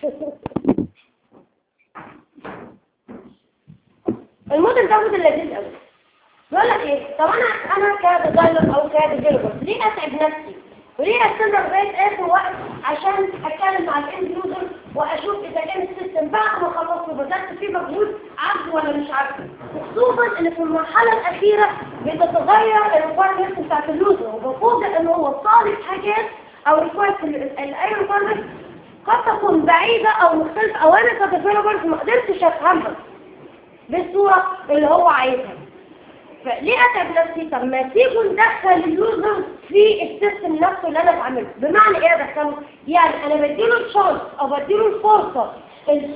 الموديل ده موديل لذيذ قوي بيقول لك ايه طب انا انا كديزاينر او كديفلوبر ليه اتعب نفسي وليه استنى لغايه اخر وقت عشان اتكلم مع الاند يوزر واشوف اذا كان السيستم بعد ما خلصت وبذلت فيه مجهود عارفه ولا مش عارفه خصوصا ان في المرحله الاخيره بتتغير الريكوايرمنت بتاعت اليوزر وبفوجئ ان هو طالب حاجات او ريكوايرمنت الاي ريكوايرمنت قد تكون بعيده او مختلفه او انا كديفلوبر ما قدرتش افهمها بالصوره اللي هو عايزها فليه اتعب نفسي طب ما تيجوا ندخل اليوزر في السيستم نفسه اللي انا بعمله بمعنى ايه ادخله يعني انا بديله الشانس او بديله الفرصه ال...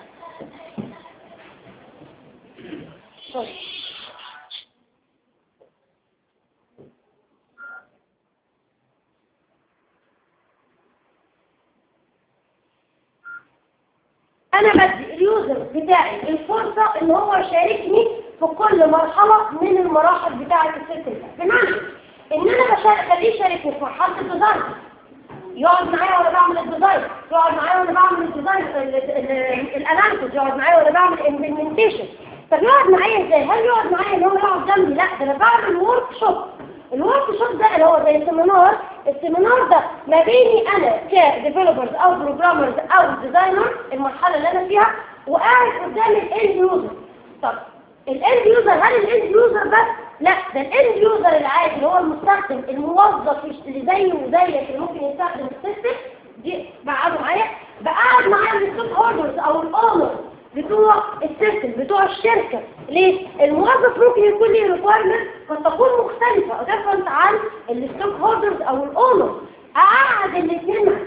انا بدي اليوزر بتاعي الفرصه ان هو يشاركني في كل مرحله من المراحل بتاعه السيستم بمعنى ان انا بخليه يشاركني في مرحله الديزاين يقعد معايا وانا بعمل الديزاين يقعد معايا وانا بعمل الديزاين الاناليسيس يقعد معايا وانا بعمل الامبلمنتيشن طب يقعد معايا ازاي هل يقعد معايا ان هو يقعد جنبي لا ده انا بعمل ورك شوب الورك شوب ده اللي هو زي سيمينار السيمينار ده ما بيني انا كديفلوبرز او بروجرامرز او ديزاينر المرحله اللي انا فيها وقاعد قدام الاند يوزر طب الاند يوزر هل الاند يوزر بس لا ده الاند يوزر العادي اللي هو المستخدم الموظف اللي زيه وزيك اللي ممكن يستخدم السيستم دي بقعدوا معايا بقعد معايا الستوك هولدرز او الاونرز بتوع السيستم بتوع الشركة ليه؟ الموظف ممكن يكون ليه ريكويرمنت قد تكون مختلفة ديفرنت عن الستوك هولدرز او الاونر اقعد الاثنين معايا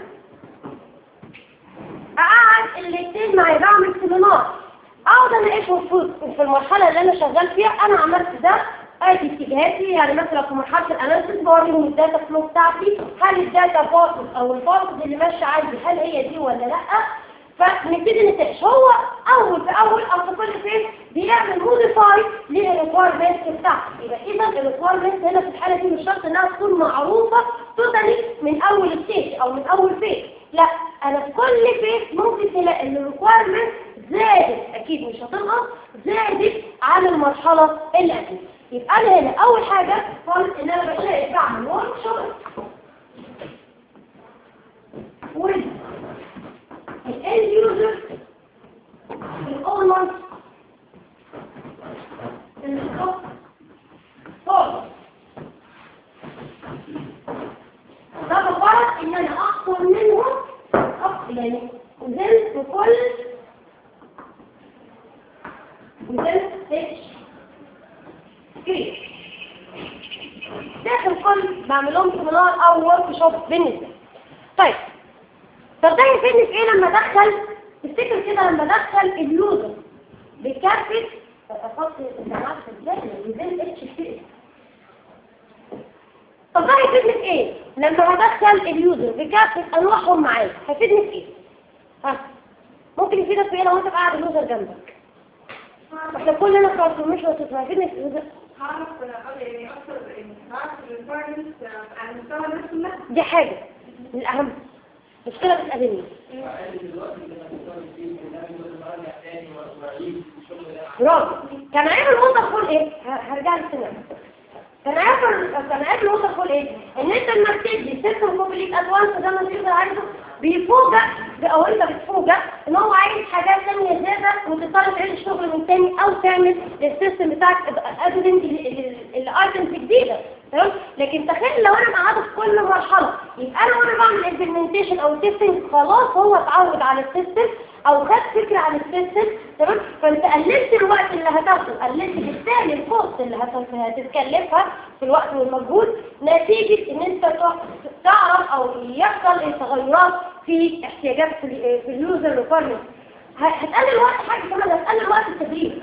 اقعد الاثنين معايا بعمل سيمينار اقعد اناقشهم في المرحلة اللي انا شغال فيها انا عملت ده ادي اتجاهاتي يعني مثلا في مرحله الاناليسيس بوريهم الداتا فلو بتاعتي هل الداتا فاصل او الفاصل اللي ماشي عندي هل هي دي ولا لا فنبتدي نتناقش هو اول باول او في كل فيز بيعمل موديفاي للريكويرمنت بتاعته يبقى اذا الريكويرمنت هنا في الحاله دي مش شرط انها تكون معروفه توتالي من اول ستيج او من اول فيز لا انا في كل فيز ممكن تلاقي ان الريكويرمنت زادت اكيد مش هتنقص زادت عن المرحله اللي قبلها يبقى انا هنا اول حاجه خالص ان انا بشارك بعمل ورك شوب الاند يوزر الاونر الستوك هولدر ده بفرض ان انا اخطر منهم يعني نزلت في كل نزلت اتش كده داخل كل بعمل لهم سيمينار او ورك شوب بالنسبه طيب طب ده يفيدني في ايه لما ادخل تفتكر كده لما ادخل اليوزر بكافه احط الجماعه في الداخل يزيد اتش كتير طب ده هيفيدني في ايه لما هدخل اليوزر بكافه انواعهم معايا هيفيدني في ايه ها ممكن يفيدك في ايه لو انت قاعد اليوزر جنبك احنا كلنا ترانسفورميشن هيفيدني في اليوزر هعرف يعني اكثر هعرف الريكويرمنتس على المستوى نفسه دي حاجه من الاهم مشكله بتقابلني برافو كان عيب الووتر فول ايه هرجع للسنة كان عيب كان عيب الووتر فول ايه ان انت لما بتدي سيستم كومبليت ادوانس زي ما اليوزر عايزه بيفوجئ او انت بتفوجئ ان هو عايز حاجات ثانيه زياده وتضطر تعيد الشغل من تاني او تعمل السيستم بتاعك ادنت الايتمز جديده تمام لكن تخيل لو انا قاعده في كل مرحله يبقى انا وانا بعمل امبلمنتيشن او تيستنج خلاص هو اتعود على السيستم او خد فكره عن السيستم تمام فانت قللت الوقت اللي هتاخده قللت بالتالي الكوست اللي هتتكلفها في الوقت والمجهود نتيجه ان انت تعرف او يحصل تغيرات في احتياجات في اليوزر ريكويرمنت هتقلل وقت حاجه كمان هتقلل وقت التدريب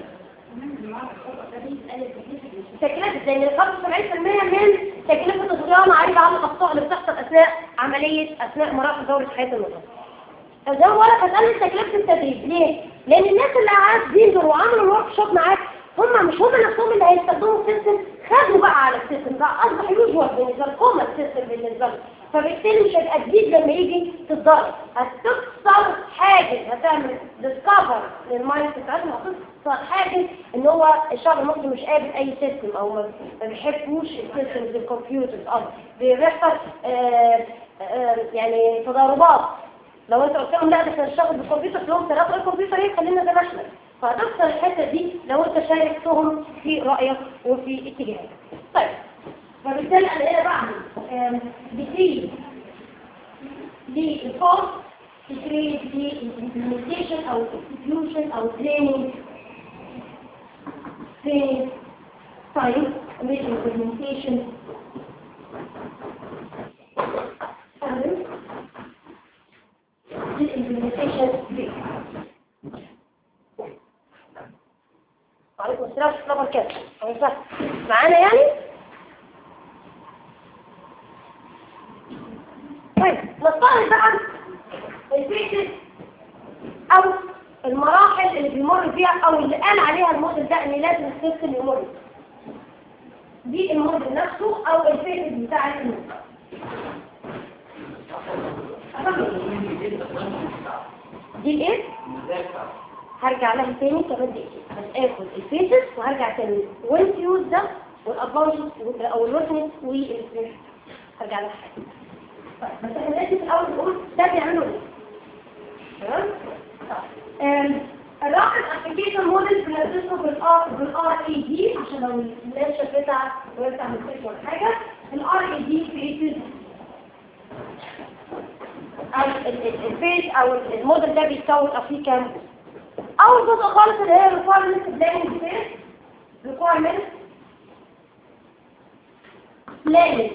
تكلفة لأن 75% من تكلفة الصيانة عايدة على الأخطاء اللي بتحصل أثناء عملية أثناء مراحل دورة حياة المرضى. فزي ما بقولك هتقلل تكلفة التدريب ليه؟ لأن الناس اللي قاعدين دول وعملوا الورك شوب معاك هم مش هم نفسهم اللي هيستخدموا السيستم خدوا بقى على السيستم ده أصبح يوجوال بالنسبة لهم السيستم بالنسبة لهم فبالتالي مش هيبقى جديد لما يجي تتضرب هتكسر حاجة زائد هتعمل ديسكفر للمايند بتاعتهم هتوصل حاجه ان هو الشعب المصري مش قابل اي سيستم او ما ما بيحبوش السيستمز الكمبيوترز اه بيحصل آه، آه، يعني تضاربات لو انت قلت لهم لا ده احنا نشتغل بالكمبيوتر تقول لهم ثلاثة الكمبيوتر ايه خلينا زي ما احنا فهتخسر الحته دي لو انت شاركتهم في رايك وفي اتجاهك طيب فبالتالي انا هنا بعمل بتيجي للفورس تكريت للإمبلمنتيشن أو execution أو training training time with implementation time للإمبلمنتيشن phase وعليكم السلام ورحمة الله وبركاته أهلا وسهلا. معانا يعني؟ طيب نفترض بقى الفيتس او المراحل اللي بيمر فيها او اللي قال عليها الموديل ده ان لازم السيستم يمر دي الموديل نفسه او الفيتس بتاع الموديل دي الايه؟ هرجع لها تاني كمان دقيقتين بس اخد الفيتس وهرجع تاني والفيوز ده والادفانتج او الوركنس والفيتس هرجع لها حاجه طيب بس احنا لازم الاول نقول ده بيعملوا ايه تمام طيب الراحل ابلكيشن موديل بنرسمه بالار بالار اي دي عشان لو الناس شافتها ويفتح الفيس ولا حاجه الار اي دي كريتيف او الفيس او الموديل ده بيتكون او فيه كام اول جزء خالص اللي هي requirement planning phase requirement planning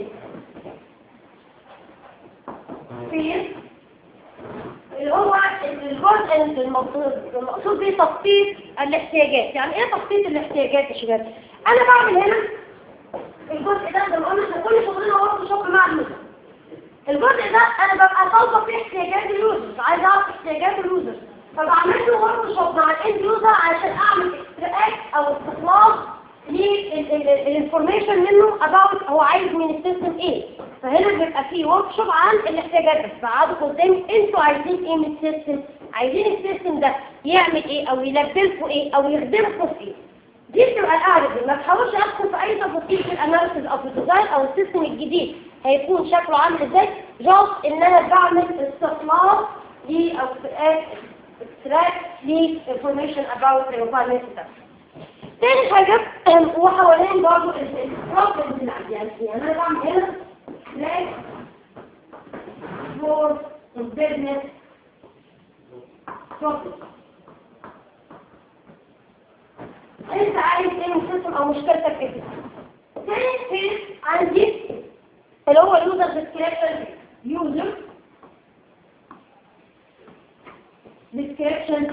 فيه اللي هو الجزء المقصود المقصود بيه تخطيط الاحتياجات يعني ايه تخطيط الاحتياجات يا شباب انا بعمل هنا الجزء ده زي ما قلنا احنا كل شغلنا ورك شوب مع اليوزر الجزء ده انا ببقى طالبه فيه احتياجات اليوزر عايز اعرف احتياجات اليوزر فبعمل له ورك شوب مع الاند يوزر عشان اعمل اكستراكت او استخلاص للانفورميشن منه about هو عايز من السيستم ايه فهنا بيبقى فيه ورك شوب عن الاحتياجات بس بقعدوا قدامي انتوا عايزين ايه من السيستم عايزين السيستم ده يعمل ايه او يلبلكوا ايه او يخدمكم في ايه دي بتبقى القاعده دي ما تحاولش ادخل في اي تفاصيل في الاناليسيز او في الديزاين او السيستم الجديد هيكون شكله عامل ازاي جاست ان انا بعمل استخلاص ل او extract لي information about the environment تاني حاجة وحوالين برضو البروبلمز اللي عندي يعني يعني انا بعمل هنا فلاج فور البيزنس بروبلم انت عايز ايه من السيستم او مشكلتك ايه تاني فيز عندي اللي هو اليوزر ديسكريبشن يوزر ديسكريبشن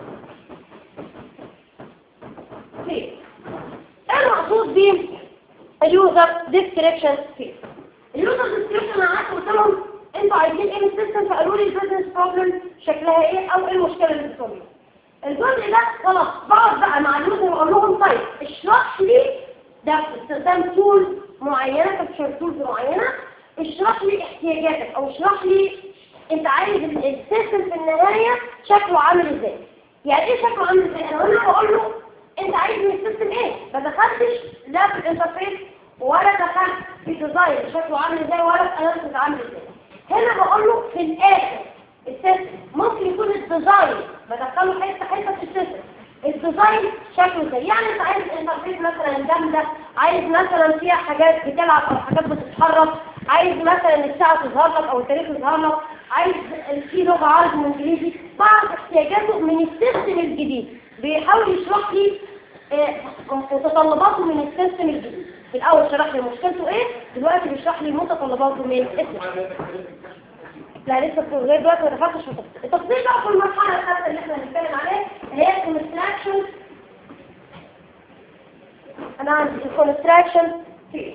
فيه المقصود بيه اليوزر ديسكريبشن فيه اليوزر ديسكريبشن انا قعدت قلت لهم انتوا عايزين ايه من السيستم فقالوا لي البيزنس بروبلم شكلها ايه او ايه المشكله اللي بتواجهها الجزء ده خلاص بقعد بقى مع اليوزر واقول لهم طيب اشرح لي ده باستخدام تول معينه كابتشر تولز معينه اشرح لي احتياجاتك او اشرح لي انت عايز السيستم في النهايه شكله عامل ازاي يعني ايه شكله عامل ازاي انا وانا بقول له انت عايز من السيستم ايه ما دخلتش لا في الانترفيس ولا دخلت في ديزاين شكله عامل ازاي ولا في اناليسيس عامل ازاي هنا بقول له في الاخر السيستم ممكن يكون الديزاين بدخله حته حته في السيستم الديزاين شكله ازاي يعني انت عايز الانترفيس مثلا جامده عايز مثلا فيها حاجات بتلعب او حاجات بتتحرك عايز مثلا الساعه تظهر لك او التاريخ يظهر لك عايز في لغه عربي وانجليزي بعض احتياجاته من السيستم الجديد بيحاول يشرح لي متطلباته من السيستم الجديد في الاول شرح لي مشكلته ايه دلوقتي بيشرح لي متطلباته من السيستم لا لسه في غير دلوقتي ما دخلتش في التفصيل التفصيل بقى في المرحله الثالثه اللي احنا هنتكلم عليها هي الكونستراكشن انا عندي الكونستراكشن في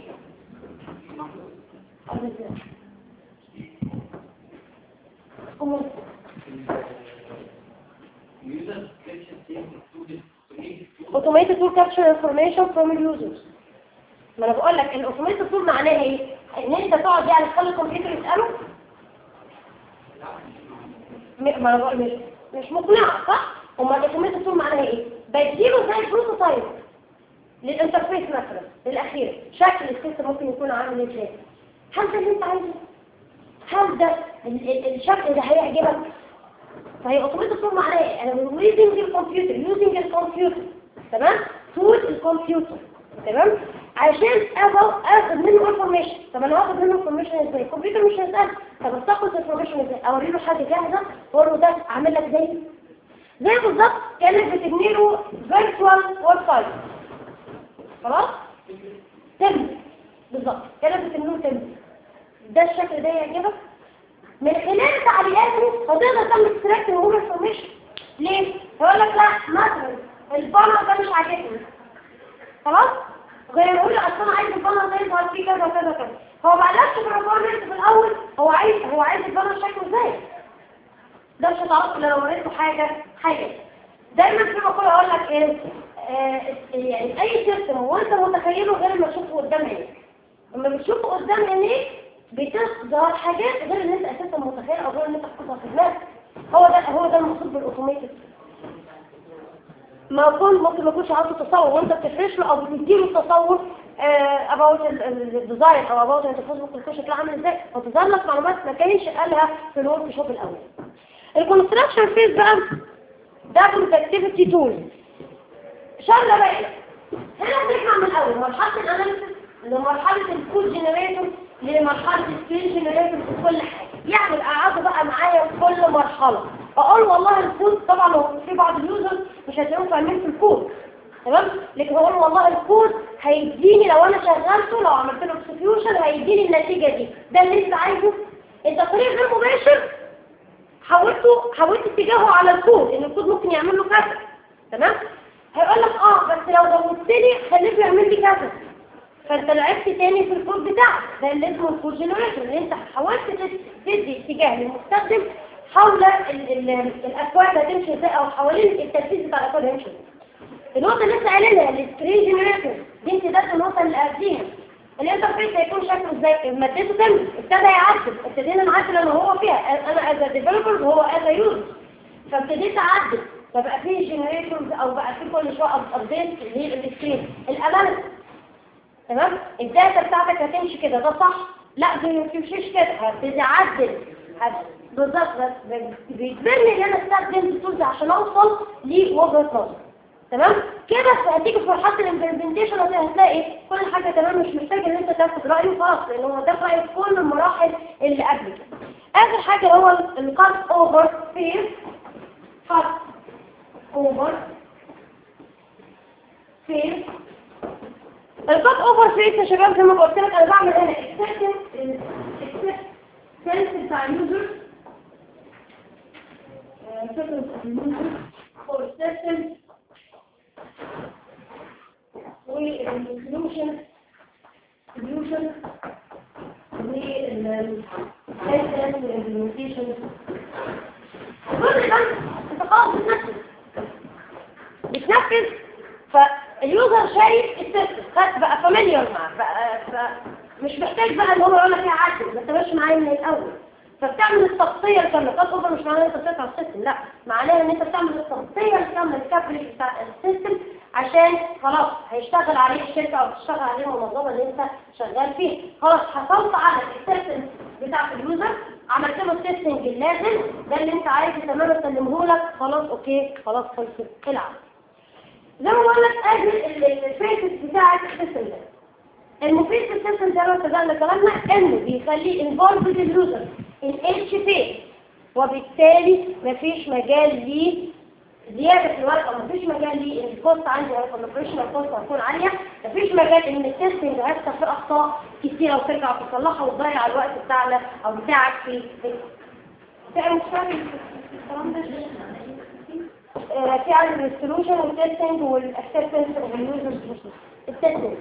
automated tool capture information from users ما انا بقول لك الاوتوميتد تول معناها ايه ان انت تقعد يعني تخلي الكمبيوتر يساله ما انا بقول مش مش مقنعه صح امال الاوتوميتد تول معناها ايه بديله زي بروتوتايب للانترفيس مثلا للاخير شكل السيستم ممكن يكون عامل ازاي هل ده اللي انت عايزه هل ده ال- ال- الشكل ده هيعجبك فهي اوتوميتد تول معناها ايه انا يوزنج الكمبيوتر يوزنج الكمبيوتر تمام تول الكمبيوتر تمام عشان اخد اخد منه انفورميشن طب انا هاخد منه انفورميشن ازاي الكمبيوتر مش هيسال طب استخلص انفورميشن ازاي اوري له حاجه جاهزه واقول له ده اعمل لك زي زي بالظبط كانك بتبني له فيرتشوال ويب سايت خلاص تم بالظبط كانك بتبني له تم ده الشكل ده يعجبك من خلال تعليقاته هتقدر تعمل اكستراكت من هو انفورميشن ليه؟ هيقول لك لا مثلا البانر ده مش عاجبني خلاص غير يقول لي اصل انا عايز البانر ده يظهر فيه كذا وكذا وكذا هو ما قالكش في الريكويرمنت في الاول هو عايز هو عايز البانر شكله ازاي ده مش هتعرفه الا لو وريته حاجه حاجه دايما في مقوله اقول لك ايه آه يعني اي سيستم وانت متخيله غير ما تشوفه قدام عينيك لما بتشوفه قدام عينيك بتظهر حاجات غير اللي انت اساسا متخيلها او غير اللي انت حاططها في دماغك هو ده هو ده المقصود بالاوتوميتد ما يكون ممكن ما يكونش عنده تصور وانت بتفرش له او بتديله التصور اباوت الديزاين او اباوت انت ممكن تخش تلاقي عامل ازاي وتظهر لك معلومات ما كانش قالها في الورك شوب الاول الكونستراكشن فيز بقى ده برودكتيفيتي تول شغله بقى ايه هنا بنرجع من الاول مرحله الاناليسيس لمرحله الكود جنريتور لمرحله السكرين جنريتور في كل حاجه يعني قعدوا بقى معايا في كل مرحله اقول والله الكود طبعا هو في بعض اليوزرز مش هتلاقيهم فاهمين في الكود تمام لكن اقول والله الكود هيديني لو انا شغلته لو عملت له اكسكيوشن هيديني النتيجه دي ده اللي انت عايزه انت طريق غير مباشر حاولته حاولت اتجاهه على الكود ان الكود ممكن يعمل له كذا تمام هيقول لك اه بس لو زودت لي خليته يعمل لي كذا فانت لعبت تاني في الكود بتاعك ده اللي اسمه الكود جنريشن اللي انت حاولت تدي اتجاه للمستخدم حول ال ال الاكواد هتمشي ازاي او حوالين التنفيذ بتاع الاكواد هيمشي ازاي النقطه اللي انت قايلها السكرين جنريتور دي امتداد النقطه اللي قبليها الانترفيس هيكون شكله ازاي مدته تم ابتدى يعدل ابتدينا نعدل انا وهو فيها انا از ديفلوبر وهو از يوزر فابتديت اعدل فبقى فيه جنريتورز او بقى فيه كل شويه ابديت للسكرين الاناليسيس تمام الداتا بتاعتك هتمشي كده ده صح لا دي ما بتمشيش كده هبتدي اعدل بالظبط بس بيجبرني ان انا استخدم التولز عشان اوصل لوجهه نظر تمام كده هتيجي في مرحله الامبلمنتيشن هتلاقي كل حاجه تمام مش محتاج ان انت تاخد رايه خلاص لان هو ده راي في كل المراحل اللي قبل كده اخر حاجه هو الكات اوفر فيز كات اوفر فيز الكات اوفر فيز يا شباب زي ما قلت لك انا بعمل هنا اكسبتنس اكسبتنس بتاع اليوزر اكسبتنس فور سيستم والسولوشن سولوشن والتستنس والامبلمنتيشن كل ده انت خلاص بتنفذ بتنفذ فاليوزر شايف السيستم خد بقى فاميليار معاه بقى فمش محتاج بقى ان هو يقول لك ايه عدل ما تبقاش معايا من الاول فبتعمل التغطيه الكامله قد اوفر مش معناها ان انت بتقطع السيستم لا معناها ان انت بتعمل التغطيه الكامله الكابري بتاع السيستم عشان خلاص هيشتغل عليه الشركه او تشتغل عليه المنظمه اللي انت شغال فيها خلاص حصلت على السيستم بتاع اليوزر عملت له التستنج اللازم ده اللي انت عايزه تمام اسلمه لك خلاص اوكي خلاص خلصت العب زي ما بقول لك ادي الفيسز بتاعت السيستم ده المفيد في السيستم زي ما اتفقنا كلامنا انه بيخليه انفولد اليوزر ان اتش فيس وبالتالي مفيش مجال ليه زيادة في الورقة مفيش مجال ليه ان الكوست عندي هيكون الاوبريشنال كوست هتكون عالية مفيش مجال ان التستنج هيحصل فيه اخطاء كتيرة وترجع تصلحها وتضيع الوقت بتاعنا او بتاعك في في مش فاهم الكلام ده في عندنا السولوشن والتستنج والاكسبتنس اوف اليوزرز التستنج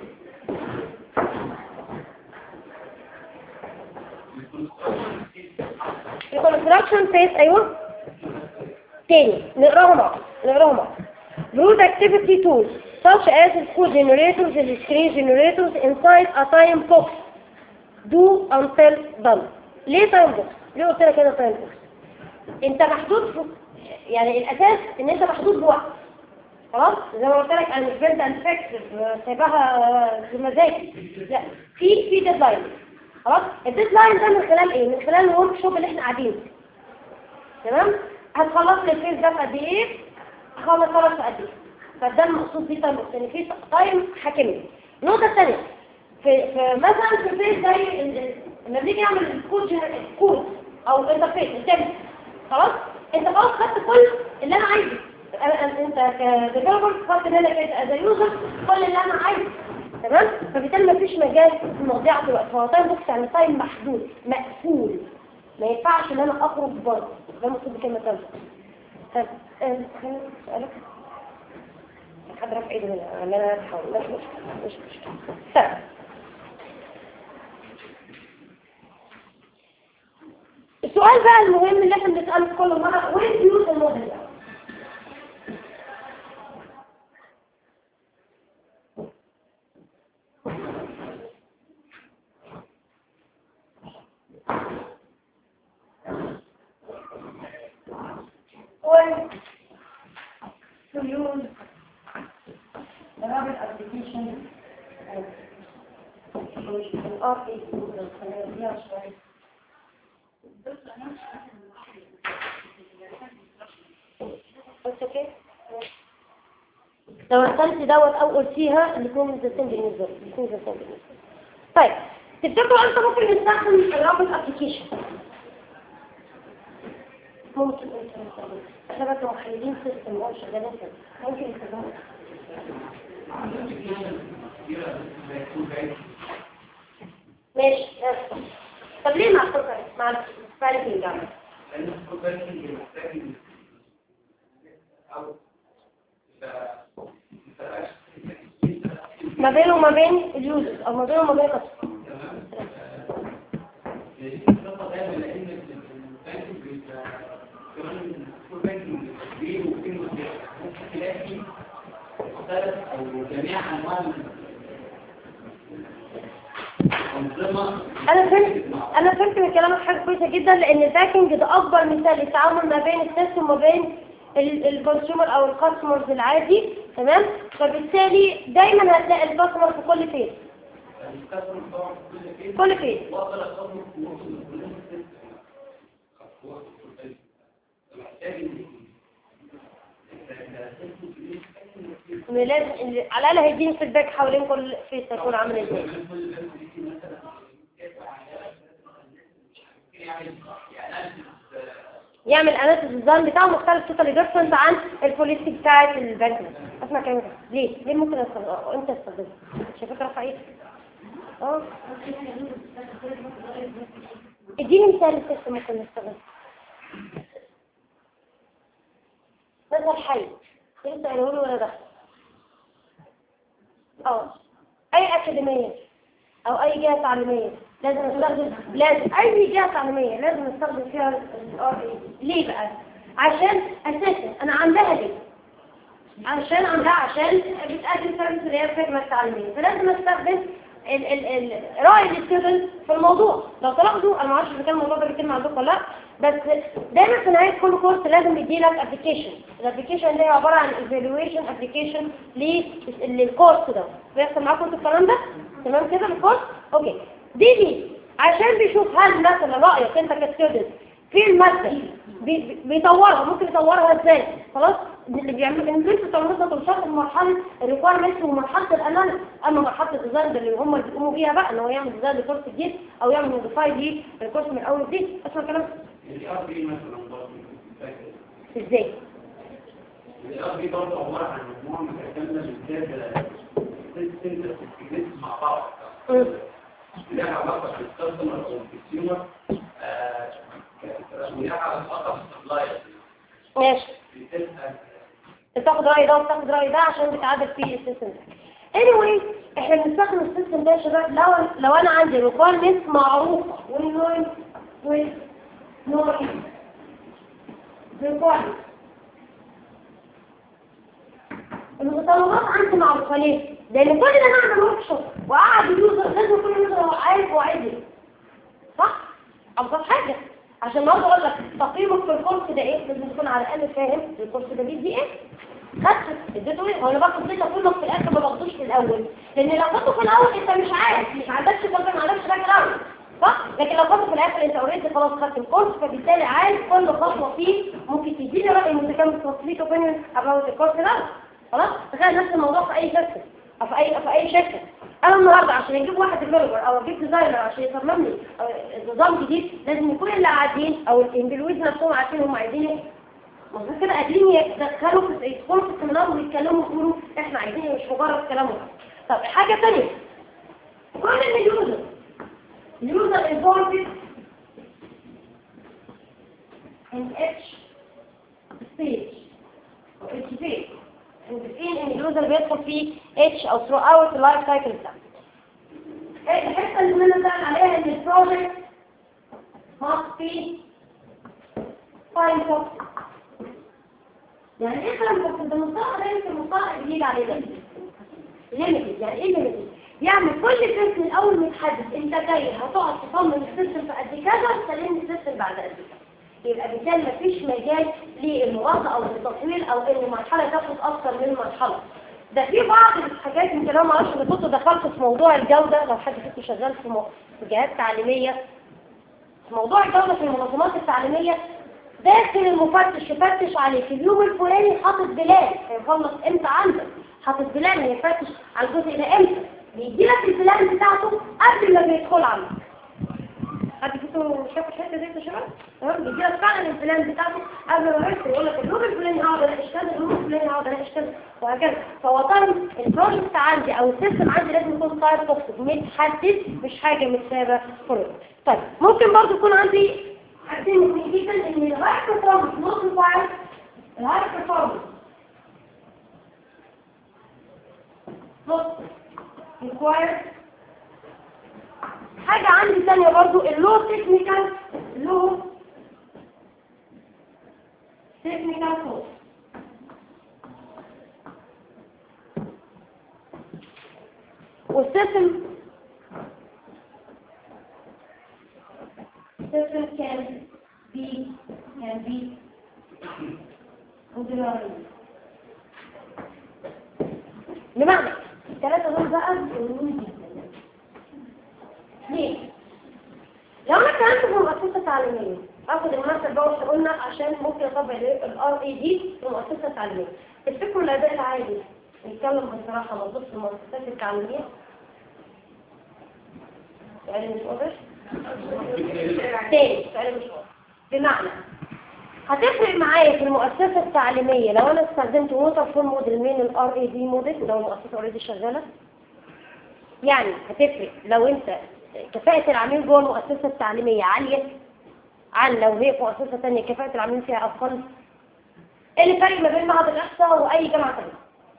الكونستراكشن فيس ايوه تاني نقراهم مع نقراهم مع productivity tools such as the code generators and screen generators inside a time box do until done ليه time box؟ ليه قلت لك هنا time box؟ انت محدود في يعني الاساس ان انت محدود بوقت خلاص زي ما قلت لك انا مش بنت اند فيكس سايباها بمزاجي لا في في ديدلاين خلاص الديدلاين ده من خلال ايه من خلال الورك شوب اللي احنا قاعدين فيه. تمام هتخلص لي الفيس ده في قد ايه هخلص خلاص في قد ايه فده المقصود بيه تايم يعني في تايم حاكمي النقطه الثانيه في, في مثلا في الفيس زي ال- ال- لما بنيجي نعمل الكود جنر- كود او انترفيس التم خلاص انت خلاص خدت كل اللي انا عايزه أنا- أنا- انت كديفلوبر خدت منك از يوزر كل اللي انا عايزه تمام فبالتالي مفيش مجال في مضيعه الوقت هو تايم بوكس يعني تايم محدود مقفول ما ينفعش ان انا اخرج بره ده المقصود بكلمه تايم طب آه، خليني اسالك حد رفع ايده هنا عمال انا بحاول مش مش مش مشكله طيب السؤال بقى المهم اللي احنا بنساله في كل مره وين يوز الموديل ده when to use the Rabbit application and solution of a Google Yes, right. It's okay. لو رسمت دوت او قلتيها الاثنين ذا سيم بالنسبه لي الاثنين ذا سيم بالنسبه لي طيب تفتكروا انت ممكن نستخدم الرابط ابلكيشن ممكن انت نستخدم احنا بس محللين سيستم هو شغالين كده ممكن نستخدمه ماشي ماشي. طب ليه مع السكر مع الفارق الجامعة ما بينه وما بين اليوزر او ما بينه وما بين الكاستمر جميع انواع الانظمه انا فهمت انا فهمت من كلامك حاجه كويسه جدا لان الباكنج ده اكبر مثال للتعامل ما بين السيستم وما بين الكونسيومر او الكاستمرز العادي تمام فبالتالي دايما هتلاقي الكاستمر في كل فيز كل فيز لازم على الاقل هيديني فيدباك حوالين كل فيز هيكون عامل ازاي يعمل اناليسيس الديزاين بتاعه مختلف توتالي ديفرنت عن البوليسي بتاعت البنك اسمع كلامي ليه ليه ممكن استخدمه انت تستخدمه شايفك رافع ايه اه اديني مثال للسيستم ممكن نستخدمه مثل حي لسه قالوا له ولا دخل اه اي اكاديميه او اي جهه تعليميه لازم نستخدم لازم اي جهه تعليميه لازم نستخدم فيها الار اي ليه بقى عشان اساسا انا عاملاها ليه عشان عاملاها عشان بتقدم سيرفيس اللي هي الخدمه التعليميه فلازم استخدم ال ال ال راي الستودنت في الموضوع لو تلاحظوا انا ما اعرفش اذا كان الموضوع ده بيتم عندكم ولا لا بس دايما في نهايه كل كورس لازم يدي لك ابلكيشن الابلكيشن ده عباره عن ايفالويشن ابلكيشن للكورس ده بيحصل معاكم انتوا الكلام ده تمام كده الكورس اوكي دي دي عشان بيشوف هل مثلا رايك انت كستودنت في الماده بي- بي- بيطورها ممكن يطورها ازاي خلاص اللي بيعمل ان انتوا تعملوا ده توصلوا لمرحله الريكويرمنتس ومرحله الاناليسيس اما مرحله الديزاين ده اللي هم اللي بيقوموا بيها بقى ان هو يعمل ديزاين لكورس جديد او يعمل موديفاي للكورس من اول وجديد اسمع كلام الار بي مثلا برضه فاكر ازاي الار بي برضه عباره عن مجموعه متكامله من كذا سنتر مع بعض مم. لها علاقه بالكاستمر او الكونسيومر ولها علاقه بالسبلاير ماشي بتسال بتاخد رأي ده وبتاخد رأي ده عشان بتعادل فيه السيستم ده anyway احنا بنستخدم السيستم ده يا شباب لو لو انا عندي requirements معروفة والنوع والنوع requirements المتطلبات عندي معروفة ليه؟ لأن كل ده أنا أعمل ورك شوب وأقعد اليوزر لازم كل يوزر هو عارف هو عايز إيه صح؟ أبسط حاجة عشان النهارده اقول لك تقييمك في الكورس ده ايه لازم تكون على الاقل فاهم الكورس ده بيدي ايه خدت اديته ايه هو انا باخد داتا كله في الاخر ما باخدوش في الاول لان لو خدته في الاول انت مش عارف مش عندكش خبره ما عندكش باك جراوند صح لكن لو خدته في الاخر انت اوريدي خلاص خدت الكورس فبالتالي عارف كل خطوه فيه ممكن تديني راي متكامل تصليك اوبينيون اباوت الكورس ده خلاص تخيل نفس الموضوع في اي شركه او في اي في اي شركه انا النهارده عشان اجيب واحد ديفلوبر او اجيب ديزاينر عشان يصمم لي أو نظام جديد لازم يكون اللي قاعدين او الامبلويز نفسهم عارفين هم عايزين ايه مظبوط كده قادرين يدخلوا في يدخلوا في السيمينار ويتكلموا ويقولوا احنا عايزين إيه، مش مجرد كلام وخلاص. طب حاجه ثانيه كل اليوزر اليوزر انفولد in each stage or each phase متفقين ان اليوزر بيدخل في اتش او ثرو اوت اللايف سايكل بتاعته الحته اللي انا سأل عليها ان البروجكت must be fine toxic يعني ايه كلام toxic ده مصطلح ده يمكن مصطلح جديد علينا ليميتد يعني ايه ليميتد يعني كل قسم الاول متحدد انت جاي هتقعد تصمم السيستم في قد كذا تسلمني السيستم بعد قد كذا يبقى بالتالي مفيش مجال للمغالطه او للتطوير او ان المرحله تاخد اكتر من مرحله ده في بعض الحاجات يمكن انا ما اعرفش اذا كنت دخلت في موضوع الجوده لو حد فيكم شغال في مو- في جهات تعليميه في موضوع الجوده في المنظمات التعليميه داخل المفتش يفتش عليه في اليوم الفلاني حاطط بلان هيخلص امتى عندك حاطط بلان يفتش على الجزء ده امتى بيدي لك البلان بتاعته قبل ما بيدخل عندك حد فيكم شاف الحته دي يا شباب تمام بيجي لك فعلا البلان بتاعته قبل ما يدخل يقول لك اليوم الفلاني هقعد اناقش كذا اليوم الفلاني هقعد اناقش كذا وهكذا فهو طبعا البروجكت عندي او السيستم عندي لازم يكون فاير توكسيك متحدد مش حاجه متسابه فروض طيب ممكن برضو يكون عندي حاجتين مهمين جدا ان الهاي بيرفورمانس نوت ريكوايرد الهاي بيرفورمانس نوت ريكوايرد حاجة عندي ثانية برضو اللو تكنيكال لو تكنيكال كورس والسيستم system can be can be modularized بمعنى الثلاثة دول بقى مهمين جدا ليه؟ لو انا كنت في مؤسسة تعليمية اخد المثل ده وش قلنا عشان ممكن اطبق الار اي دي في مؤسسة تعليمية تفتكروا الاداء العادي نتكلم بصراحة مضبوط في المؤسسات التعليمية يعني مش واضح؟ تاني سؤال مش واضح بمعنى هتفرق معايا في المؤسسة التعليمية لو انا استخدمت ووتر فول موديل من الار اي دي موديل لو المؤسسة اوريدي شغالة يعني هتفرق لو انت كفاءة العميل جوه المؤسسة التعليمية عالية عن لو هي في مؤسسة تانية كفاءة العميل فيها أقل ايه الفرق ما بين معهد الإحصاء وأي جامعة تانية؟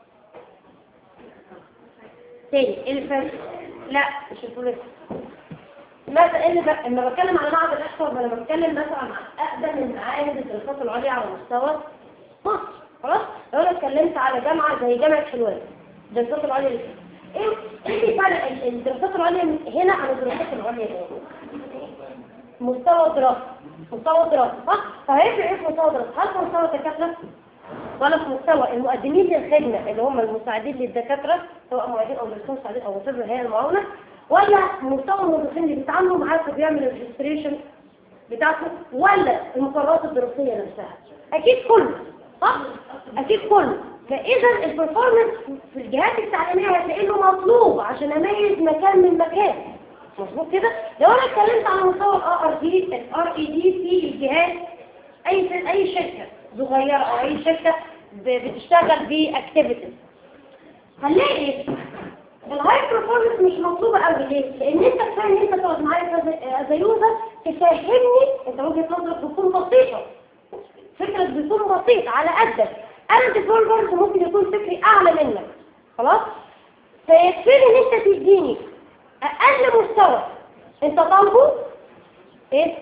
تاني ايه الفرق؟ لا مش الفلوس مثلا ايه اللي ب... لما بتكلم على معهد الإحصاء ولا لما بتكلم مثلا عن أقدم المعاهد الدراسات العليا على مستوى مصر خلاص؟ لو أنا اتكلمت على جامعة زي جامعة حلوان الدراسات العليا اللي فيها ايه ايه فرق ال- الدراسات العليا من هنا عن الدراسات العليا هنا مستوى الدراسة مستوى الدراسة صح؟ فهيفرق ايه في مستوى الدراسة؟ هل في مستوى الدكاترة؟ ولا في مستوى المقدمين للخدمة اللي هم المساعدين للدكاترة سواء معيدين او دكتور مساعدين او وصف هي المعاونة ولا في مستوى الموظفين اللي بيتعاملوا معاه فبيعمل الريجستريشن بتاعته ولا المقررات الدراسية نفسها أكيد كله صح؟ أكيد كله فإذا البرفورمانس في الجهات التعليمية هتلاقي له مطلوب عشان أميز مكان من مكان مظبوط كده؟ لو أنا اتكلمت على مستوى الار ار دي الار اي دي في الجهات أي أي شركة صغيرة أو أي شركة ب- بتشتغل باكتيفيتيز هنلاقي الهاي برفورمانس مش مطلوبه قوي ليه؟ لان انت كفايه ان انت تقعد معايا از يوزر تفهمني انت وجهه نظرك بتكون بسيطه فكرك بيكون بسيط على قدك انا ديفولبرز ممكن يكون فكري اعلى منك خلاص فيكفيني ان انت تديني اقل مستوى انت طالبه ايه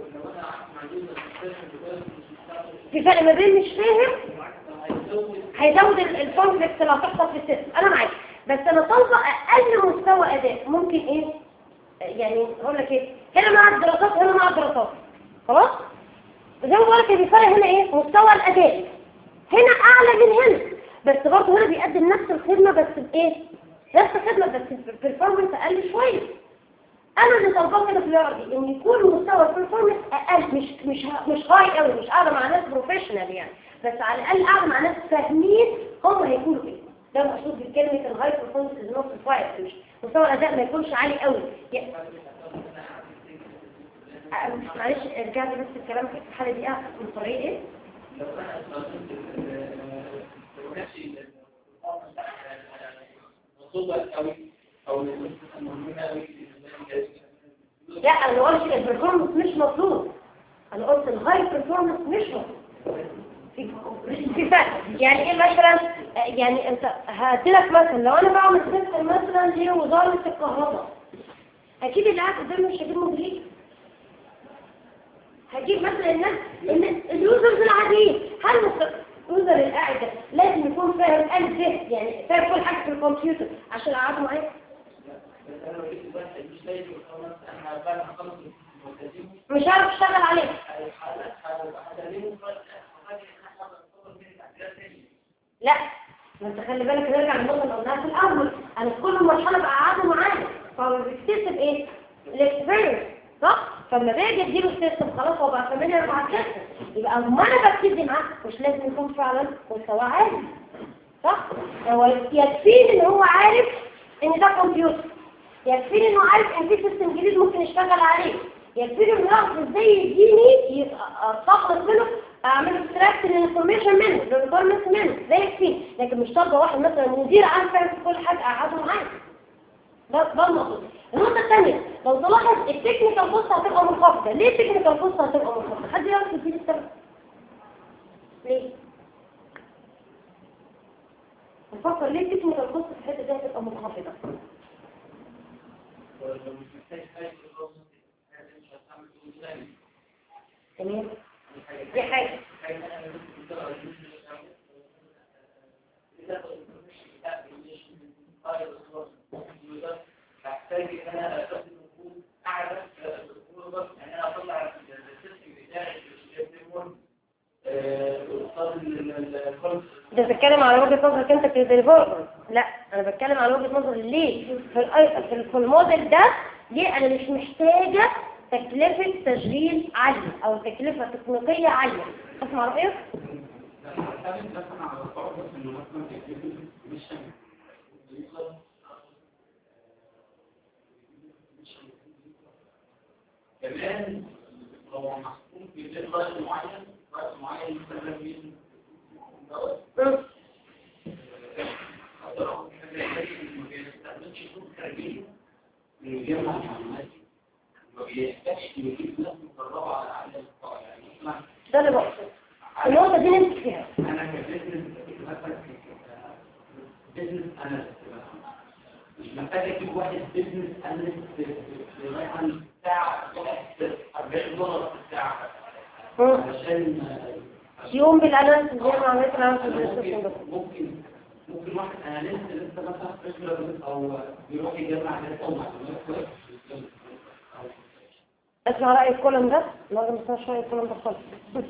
في فرق ما بين مش فاهم هيزود الكونفليكت اللي هتحصل في السيستم انا معاك بس انا طالبه اقل مستوى اداء ممكن ايه يعني اقول لك ايه هنا مع الدراسات هنا مع الدراسات خلاص زي ما بقولك الفرق هنا ايه مستوى الاداء هنا اعلى من هنا بس برضه هنا بيقدم نفس الخدمه بس بايه نفس الخدمه بس البرفورمانس اقل شويه انا اللي طالباه كده في الار دي ان يكون مستوى البرفورمانس اقل مش مش مش هاي قوي مش قاعده مع ناس بروفيشنال يعني بس على الاقل قاعده مع ناس فاهمين هم هيكونوا ايه ده مقصود بكلمه الهاي برفورمانس از نوت ريكوايرد مش مستوى الاداء ما يكونش عالي قوي يعني أه، معلش ارجع لي بس الكلام في الحاله دي اه من طريق ايه لو انا استخدمت نفسي مطلوبة قوي او مهمة قوي لا انا قلت البرفورمانس مش مطلوب انا قلت الهاي برفورمانس مش مطلوب في في فرق يعني ايه مثلا آه، يعني انت هاتلك مثلا لو انا بعمل سيستم مثلا لوزاره الكهرباء اكيد اللي قاعد قدامي مش هجيب مدير هجيب مثلا الناس الناس اليوزرز العاديين هل مست- اليوزر القاعد ده لازم يكون فاهم الف ب يعني فاهم كل حاجه في الكمبيوتر عشان اقعد معاه بس انا لو جبت واحد مش لاقي خلاص انا بعد ما اخلص الملتزم مش عارف اشتغل عليه هتعلمه لا ما انت خلي بالك نرجع للنقطه اللي قلناها في الاول انا في كل مرحله بقعده معايا فهو بيكتسب ايه الاكسبيرينس صح فلما باجي اديله السيستم خلاص هو بقى فاميليار مع السيستم يبقى ما انا ببتدي معاه مش لازم يكون فعلا مستواه عالي صح هو يكفيني ان هو عارف ان ده كمبيوتر يكفيني انه عارف ان في سيستم جديد ممكن يشتغل عليه يكفيني انه يعرف ازاي يديني استخلص منه اعمل اكستراكت للانفورميشن منه للريكويرمنت منه ده يكفيني لكن مش طالبه واحد مثلا مدير عام فاهم في كل حاجه اقعده معاه ده ده المقصود النقطه الثانيه لو تلاحظ التكنيكال بوست هتبقى منخفضه ليه التكنيكال بوست هتبقى منخفضه حد يعرف يديني السبب ليه نفكر ليه التكنيكال بوست في الحته دي هتبقى منخفضه تمام دي حاجه محتاج ان انا استخدم وجود اعلى بالقرب يعني انا اطلع السيستم بتاعي في الفريم قصاد الكونسبت انت بتتكلم على وجهه نظرك انت كديفلوبر لا انا بتكلم على وجهه نظري ليه في الاي في, في الموديل ده ليه انا مش محتاجه تكلفه تشغيل عاليه او تكلفه تكنيكيه عاليه اسمع رايك كمان هو محكوم في بين وقت معين وقت معين يستخدم فيه دوت حضرهم ما بيستخدمش كود خارجية من يجمع معلومات ما بيحتاجش يجيب ناس مقربة على أعلى القطاع يعني مثلا ده اللي بقصده النقطه دي نمسك فيها أنا كبزنس مثلا بزنس أنا مش محتاج أجيب واحد بزنس أنا مثلا ساعة 40 دولار في الساعة مم. علشان يوم بالاناليسيس زي ما عملت الاناليسيس ممكن للسيستم ده ممكن ممكن واحد اناليست لسه مثلا فكره او بيروح يجمع ناس او معلومات كويس اسمع رأي الكولم ده لازم اسمع شوية الكولم ده خالص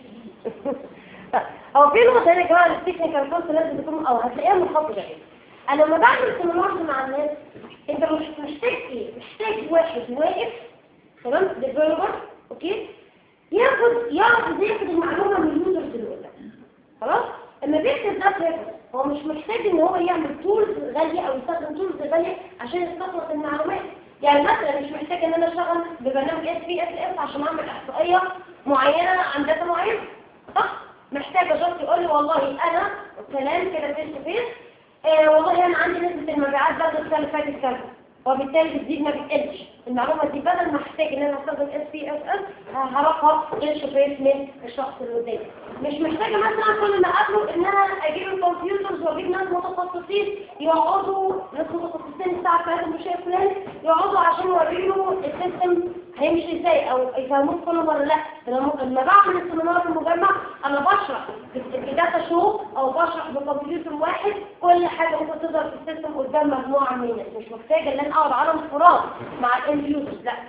هو في نقطة هنا يا جماعة التكنيكال كورس لازم تكون او هتلاقيها منخفضة انا لما بعمل سيمينارز مع الناس انت مش محتاج ايه محتاج واحد واقف تمام ديفلوبر اوكي ياخد يعرف ازاي ياخد المعلومة من اليوزرز اللي قدامه خلاص اما بيكتب ده بيبر هو مش محتاج ان هو يعمل تولز غالية او يستخدم تولز غالية عشان يستخلص المعلومات يعني مثلا مش محتاج ان انا اشتغل ببرنامج اس بي اس اس عشان اعمل احصائية معينة عن داتا معينة صح محتاجة شخص يقول لي والله انا كلام كده فيس تو فيس آه والله انا عندي نسبة المبيعات بدل السنة اللي فاتت كذا وبالتالي بتزيد ما بتقلش المعلومة دي بدل ما احتاج ان انا استخدم اس بي اس اس هعرفها قرش فيس من الشخص اللي قدامي مش محتاجة مثلا كل ما اقابله ان انا اجيب الكمبيوترز واجيب ناس متخصصين يقعدوا ناس متخصصين الساعة 3 مش فلان يقعدوا عشان يوريله السيستم هيمشي ازاي او يفهموه كل مرة لا أنا م- لما بعمل السيمينار في المجمع انا بشرح بداتا شو او بشرح بكمبيوتر واحد كل حاجة ممكن تظهر في السيستم قدام مجموعة من الناس مش محتاجة ان انا اقعد على انفراد مع الاند يوزرز لا في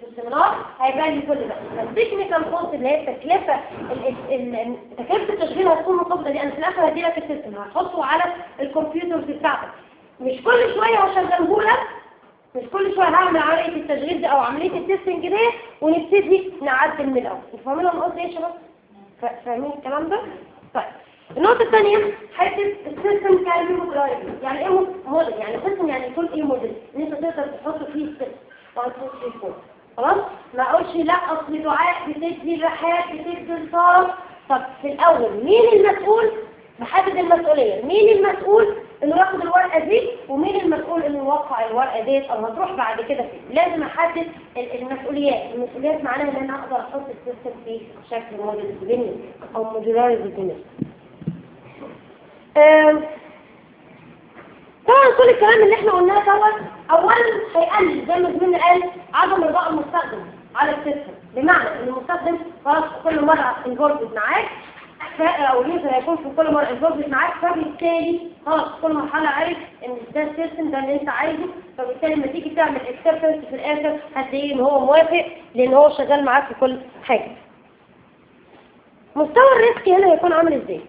السيمينار هيبان لي كل ده التكنيكال كوست اللي هي التكلفه ال- ال- ال- تكلفه التشغيل هتكون مقابله دي انا في الاخر هدي لك السيستم هتحطه على الكمبيوترز بتاعتك مش كل شويه هشغله لك مش كل شويه هعمل عمليه التشغيل دي او عمليه التستنج دي ونبتدي نعدل من الاول فاهمين انا قصدي ايه يا شباب فا- فاهمين الكلام ده طيب النقطه الثانيه حته السيستم كان له موديل يعني ايه موديل يعني سيستم يعني يكون ايه موديل ان انت تقدر تحط فيه السيستم او تحط فيه الكود خلاص ما اقولش لا اصل دعاء بتدي الرحاب بتدي الصرف طب في الاول مين المسؤول محدد المسؤولية مين المسؤول انه ياخد الورقة دي ومين المسؤول انه يوقع الورقة دي او هتروح بعد كده فين لازم احدد ال- المسؤوليات المسؤوليات معناها ان انا اقدر احط السيستم في شكل موديل بني او موديلايز بني طبعا كل الكلام اللي احنا قلناه دوت اولا هيقلل زي ما زميلنا قال عدم رضاء المستخدم على السيستم بمعنى ان المستخدم خلاص كل مره انفولد معاك ف- او اليوزر هيكون في كل مره انفولد معاك فبالتالي خلاص كل مرحله عرف ان ده السيستم ده اللي انت عايزه فبالتالي لما تيجي تعمل اكسبتنس في الاخر هتلاقيه ان هو موافق لان هو شغال معاك في كل حاجه مستوى الريسك هنا هيكون عامل ازاي؟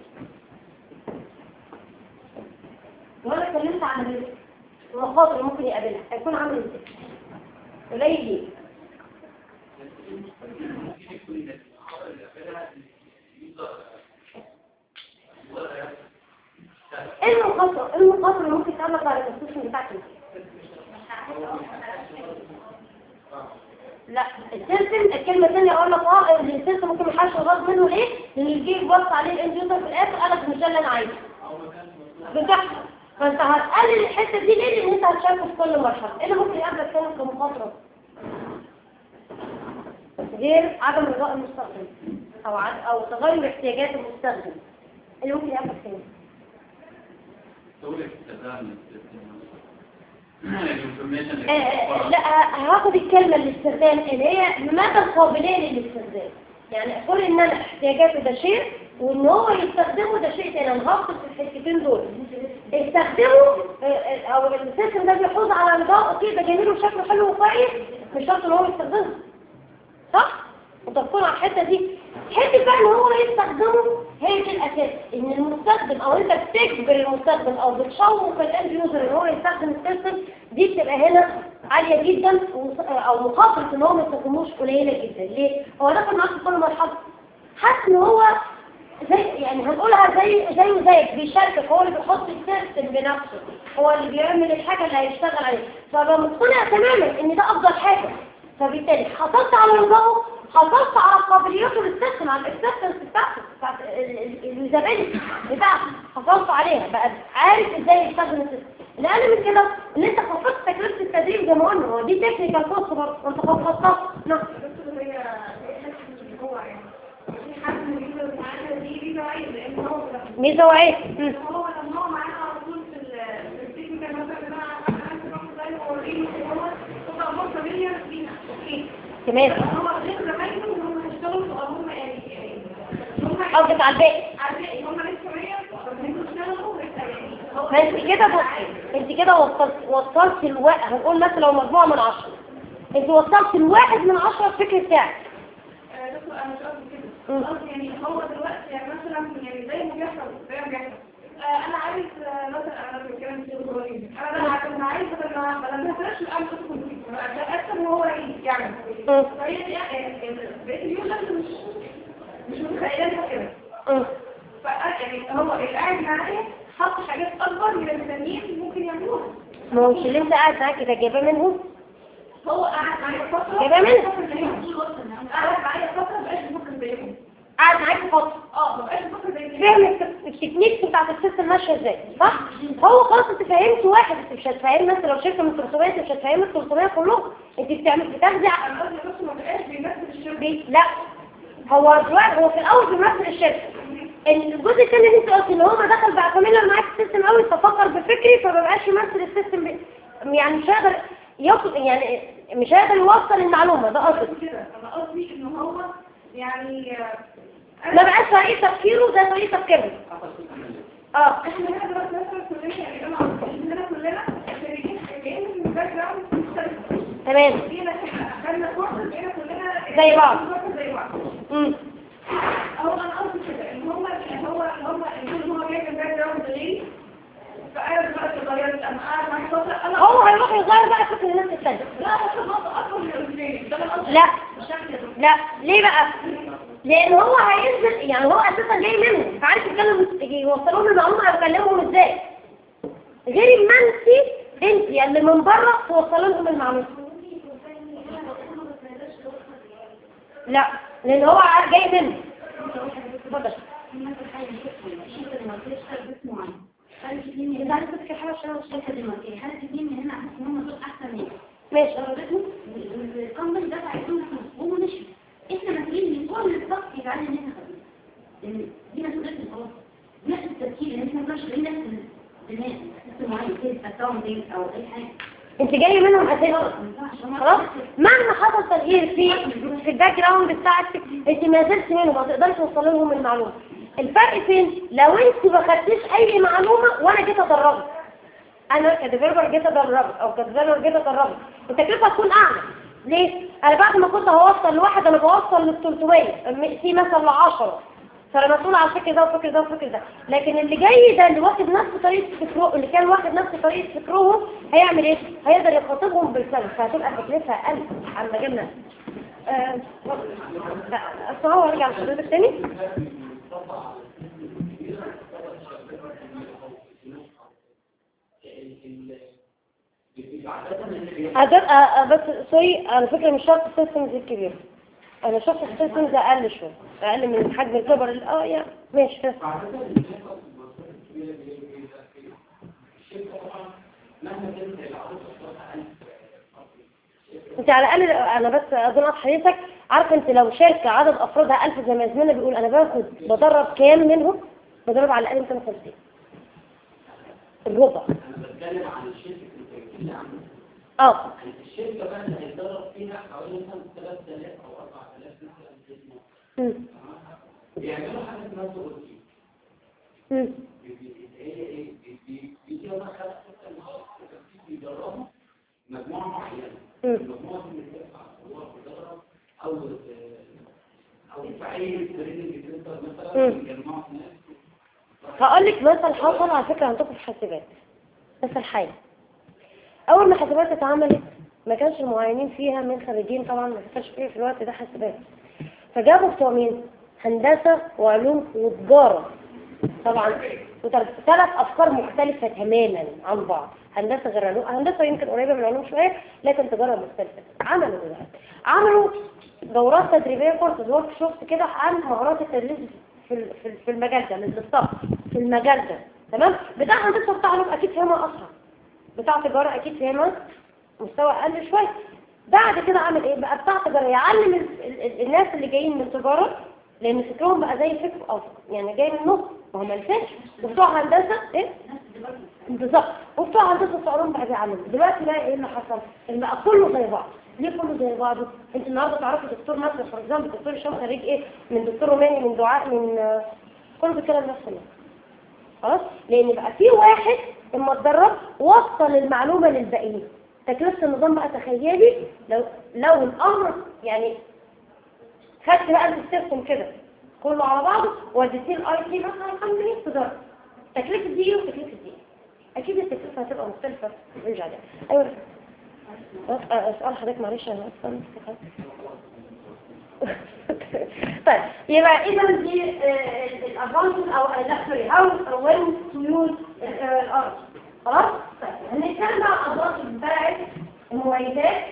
لو انا اتكلمت عن المخاطر اللي ممكن يقابلها هيكون عامل ازاي؟ قليل ليه؟ ايه المخاطر؟ ايه المخاطر اللي ممكن تقابلك على السيستم بتاعك انت؟ لا السيستم الكلمة الثانية اقول لك اه ان السيستم ممكن ما يحصلش غلط منه ليه؟ لان يجي بص عليه الاند يوزر في الاخر قال لك مش ده اللي انا عايزه بتحصل فانت هتقلل الحته دي ليه؟ لان انت هتشاركه في كل مرحله ايه اللي ممكن يقابلك تاني كمخاطره؟ غير عدم رضاء المستخدم او عد... او تغير احتياجات المستخدم إيه اللي ممكن يقابلك تاني سهولة استخدام الانفورميشن آه، آه، لا آه، هاخد الكلمة الاستخدام اللي هي مدى القابلية للاستخدام يعني اقول ان انا احتياجاته ده شيء وان هو يستخدمه ده شيء تاني انا هفصل في الحتتين دول استخدمه آه، آه، او السيستم ده بيحوز على نظام اوكي ده جميل وشكله حلو وكويس مش شرط ان هو يستخدمه صح؟ متفقين على الحته دي حته بقى ان هو يستخدمه هي دي الاساس ان المستخدم او انت بتجبر المستخدم او بتشوق الاند يوزر ان هو يستخدم السيستم دي بتبقى هنا عاليه جدا ومس- او مخاطره ان هو ما يستخدموش قليله جدا ليه؟ هو داخل معاك في كل مرحله حاسس ان هو زي يعني هنقولها زي زيه زيك بيشاركك هو اللي بيحط السيستم بنفسه هو اللي بيعمل الحاجه اللي هيشتغل عليها فبقى مقتنع تماما ان ده افضل حاجه فبالتالي حصلت على رضاه حصلت على قابليته للسيستم على الاكسبتنس بتاعته بتاعت اليوزابيلتي بتاعته حصلت عليها بقى عارف ازاي يستخدم السيستم الاقل من كده ان انت خفضت تكلفه التدريب زي ما قلنا هو دي تكنيكال كوست برضه وانت خفضتها نعم بس هي هي حته اللي هو يعني في حد من اليوزرز معانا دي دي عيب لان هو ميزه وعيب مم. هو لما هو معانا على طول في ال- في التكنيكال مثلا ان انا عايز اروح زي ما وريني هو تبقى فرصه ليا لينا اوكي تمام هو غير زمايله ان هم هيشتغلوا في هم يعني يعني هم قصدك على الباقي عارفين هم لسه مية بس يشتغلوا لسه يعني هو ما انت كده بصي انت كده وصلت وصلت الواحد هنقول مثلا لو مجموعه من عشرة انت وصلت الواحد من عشرة الفكر بتاعك آه، دكتور انا مش قصدي مم. كده قصدي يعني هو دلوقتي يعني مثلا يعني زي ما بيحصل زي ما بيحصل آه، انا عايز آه، مثلا انا بتكلم في الجغرافيا انا بقى عايز- انا عايز بدل ما بدل ما افرش الامر ادخل فيه اكتر هو ايه يعني مم. فهي دي يعني بقيت اليوزرز مش مش متخيلينها كده مم. يعني هو اللي قاعد معايا حط حاجات اكبر من التانيين ممكن يعملوها ما هو مش اللي انت قاعد معاك كده جايباه منهم هو قاعد معايا فتره جايباه منهم قاعد معايا فتره مبقاش بفكر زيهم قاعد معاك فترة اه مبقاش بفكر زيهم فاهم الت- التكنيك بتاعت السيستم ماشيه ازاي صح هو خلاص انت فهمت واحد انت مش هتفهم مثلا لو شركه من 300 انت مش هتفهم ال 300 كلهم انت بتعمل بتاخدي ع- انا قصدي بس ما بقاش بيمثل الشغل بي- لا هو دلوقتي هو في الاول بيمثل الشركه الجزء الثاني اللي انت قلت ان هو دخل بقى فاميليار معاك السيستم قوي ففكر بفكري فما بقاش يمثل السيستم ب- يعني مش هيقدر يوصل يعني مش هيقدر يوصل المعلومه ده قصدي كده انا قصدي ان هو يعني آه، ما بقاش طريقه تفكيره ده طريقه تفكيرنا اه احنا هنا دلوقتي مثلا كلنا يعني انا عندنا كلنا خريجين جايين من باك جراوند مختلفه تمام فينا احنا عملنا كورس بقينا كلنا زي بعض. زي بعض امم هو انا قصدي كده ان هم هو هم ان هو جاي من باك جراوند غيري فانا دلوقتي اتغيرت انا قاعد مع فتره انا هو هيروح يغير بقى فكر الناس الثانيه لا بس النقطه اكبر من الاثنين ده انا قصدي لا بالشكل ده لا ليه بقى لان هو هينزل يعني هو اساسا جاي منهم فعارف يتكلم يوصل لهم المعلومه هيكلمهم ازاي غير ما انت انت اللي من بره توصل لهم المعلومه لا لان هو جاي منه اتفضل انت عايز تذكر حاجه عشان انا مش فاكرة. ماشي الكمباني دفع فلوس وهم مشوا احنا مسؤولين من كل الضغط اللي علينا ان احنا خدناه لان دي مسؤوليتنا خلاص نفس التفكير ان احنا مش شغالين نفس الناس نفس معين كده اكونتنج او اي حاجه انت جاي منهم اساسا ما ينفعش خلاص مهما حصل تغيير في في الباك جراوند بتاعتك انت ما زلت منهم ما تقدرش توصل لهم المعلومه الفرق فين لو انت ما خدتيش اي معلومه وانا جيت ادربك انا كديفلوبر جيت ادربك او كديفلوبر جيت ادربك التكلفه هتكون اعلى ليه انا بعد ما كنت هوصل لواحد انا بوصل لل 300 في مثلا ل 10 فانا مسؤول على الفكر ده والفكر ده والفكر ده لكن اللي جاي ده اللي واخد نفس طريقه فكره اللي كان واخد نفس طريقه فكرهم هيعمل ايه هيقدر يخاطبهم بالسلب فهتبقى تكلفه اقل عما جبنا آه، لا اصل هو ارجع لحضرتك تاني هتبقى بس سوري على فكره مش شرط السيستمز الكبيره انا شفت السيستمز اقل شويه اقل من حجم الكبر ال- اه يعني ماشي بس انت على الاقل انا بس اظن أضحك حضرتك عارفه انت لو شركه عدد افرادها 1000 زي ما زميلنا بيقول انا باخد بدرب كام منهم بدرب على الاقل 250 الربع بتكلم عن الشركة اللي عاملة اه الشركة بقى اللي هيتدرب فيها حوالي مثلا 3000 أو 4000 مثلا في الأسبوع. مم. بيعملوا حاجة اسمها سوبرتين مم. هي ايه؟ بي- بيجيبوا مثلا خمس ست مهارات بيدربوا مجموعة معينة مم. المجموعة دي بتدفع هو بيدرب أو أو في أي تريننج سنتر مثلا مم. بيجمعوا ناس هقول لك مثل حصل على فكره عندكم في حاسبات مثل حي اول ما حاسبات اتعملت ما كانش المعينين فيها من خريجين طبعا ما كانش فيه في الوقت ده حاسبات فجابوا بتوع مين هندسه وعلوم وتجاره طبعا ثلاث افكار مختلفه تماما عن بعض هندسه غير علوم هندسه يمكن قريبه من علوم شويه لكن تجاره مختلفه عملوا ايه بقى؟ عملوا دورات تدريبيه كورسز ورك شوبس كده عن مهارات التدريس في ال- في ال- في المجال ده للستاف في المجال ده تمام بتاع هندسه بتاع علوم اكيد فهمها اصعب بتاع تجاره اكيد فهمها مستوى اقل شويه بعد كده عمل ايه بقى بتاع تجاره يعلم ال- ال- ال- الناس اللي جايين من تجاره لان فكرهم بقى زي فكر او يعني جاي من النص ما هو ما ينفعش وبتوع هندسه ايه بالظبط وبتوع هندسه علوم بقى بيعلموا دلوقتي بقى ايه اللي حصل اللي بقى كله زي بعض ليه كله زي بعضه انت النهارده تعرفي دكتور مثلا فور اكزامبل دكتور هشام خريج ايه من دكتور روماني من دعاء من آه، كله بيتكلم نفس النص خلاص لان بقى في واحد اما اتدرب وصل المعلومه للباقيين تكلفه النظام بقى تخيلي لو لو الامر يعني خدت بقى السيستم كده كله على بعضه وديتيه الاي تي مثلا الحمد لله تدرب تكلفه دي وتكلفه دي اكيد التكلفه هتبقى مختلفه نرجع لها ايوه أسأل اسال حضرتك معلش انا اسال طيب يبقى اذا دي الادفانسز او لا سوري هاو وين تو يوز الارض خلاص طيب هنتكلم عن الادفانسز بتاعت المميزات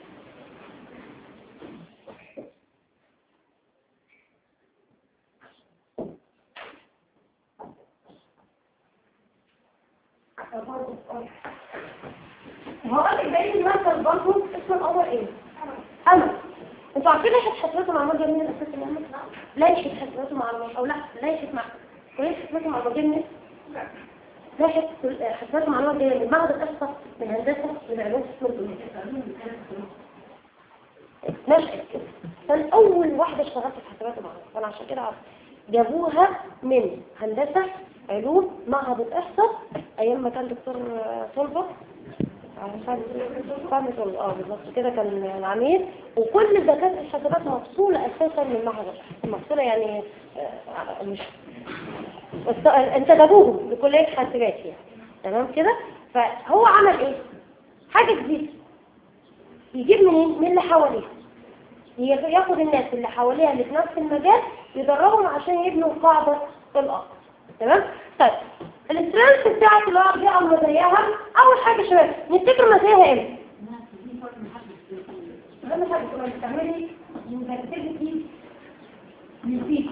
هقول لك بقية المثل برضه اسمه الأول ايه؟ أمل انتوا عارفين لائحة حسابات ومعلومات جاية منين أساس الأمل؟ لائحة حسابات ومعلومات أو لا لائحة مع كلية حسابات ومعلومات جاية منين؟ لائحة حسابات ومعلومات جاية من معهد الإحصاء من هندسة من علوم نشأت كده كان أول واحدة اشتغلت في حسابات ومعلومات أنا عشان كده عارفة جابوها من هندسة علوم معهد الإحصاء أيام ما كان دكتور آه، طلبة عشان فهمت ولا- اه بالظبط كده كان العميد وكل دكاتره الحسابات مفصوله اساسا من المعهد مفصوله يعني آه، مش بس انتدبوهم لكليه حاسبات يعني تمام كده فهو عمل ايه حاجه جديده يجيب منين من اللي حواليه ي- ياخد الناس اللي حواليها اللي في نفس المجال يدربهم عشان يبنوا قاعده في الارض تمام طيب الاسترنس بتاعت اللي هو البيئه ومزاياها اول حاجه يا شباب نفتكر مزاياها ايه اهم حاجه تبقى بتعملي يونيفرسيتي للبيئه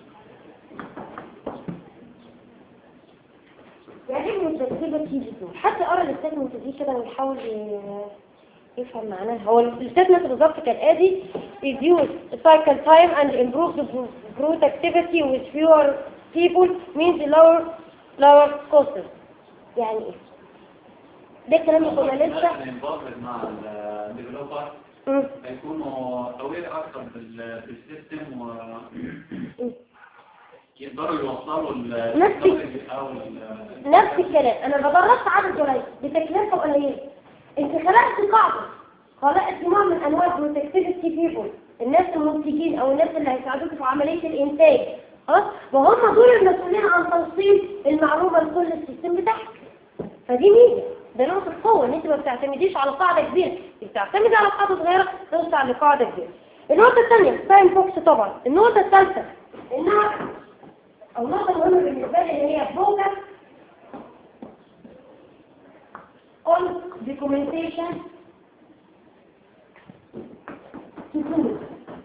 يعجبني الترتيبة تيجي دول حتى قرا الاستاتمنت دي كده ويحاول ي- يفهم معناها هو الاستاتمنت بالظبط كالآتي reduce cycle time and improve the productivity with fewer people means lower lower costs يعني ايه؟ ده الكلام اللي كنا لسه ننبضل مع الديفلوبر مم. هيكونوا اوير اكتر بال- بالسيستم و مم. يقدروا يوصلوا ال نفس- او ال- نفس الكلام انا بدرست عدد قليل بتكلفه قليله انت خلقت قاعده خلقت نوع من انواع بروتكتيفيتي بيبول الناس المنتجين او الناس اللي هيساعدوك في عمليه الانتاج خلاص وهم دول المسؤولين عن توصيل المعلومه لكل السيستم بتاعك فدي ميزه ده نقطه قوه ان انت ما بتعتمديش على قاعده كبيره انت بتعتمدي على قاعده صغيره توسع لقاعده كبيره النقطه الثانيه تايم بوكس طبعا النقطه الثالثه انها او نقطه مهمه بالنسبه لي اللي هي فوكس on documentation to tools.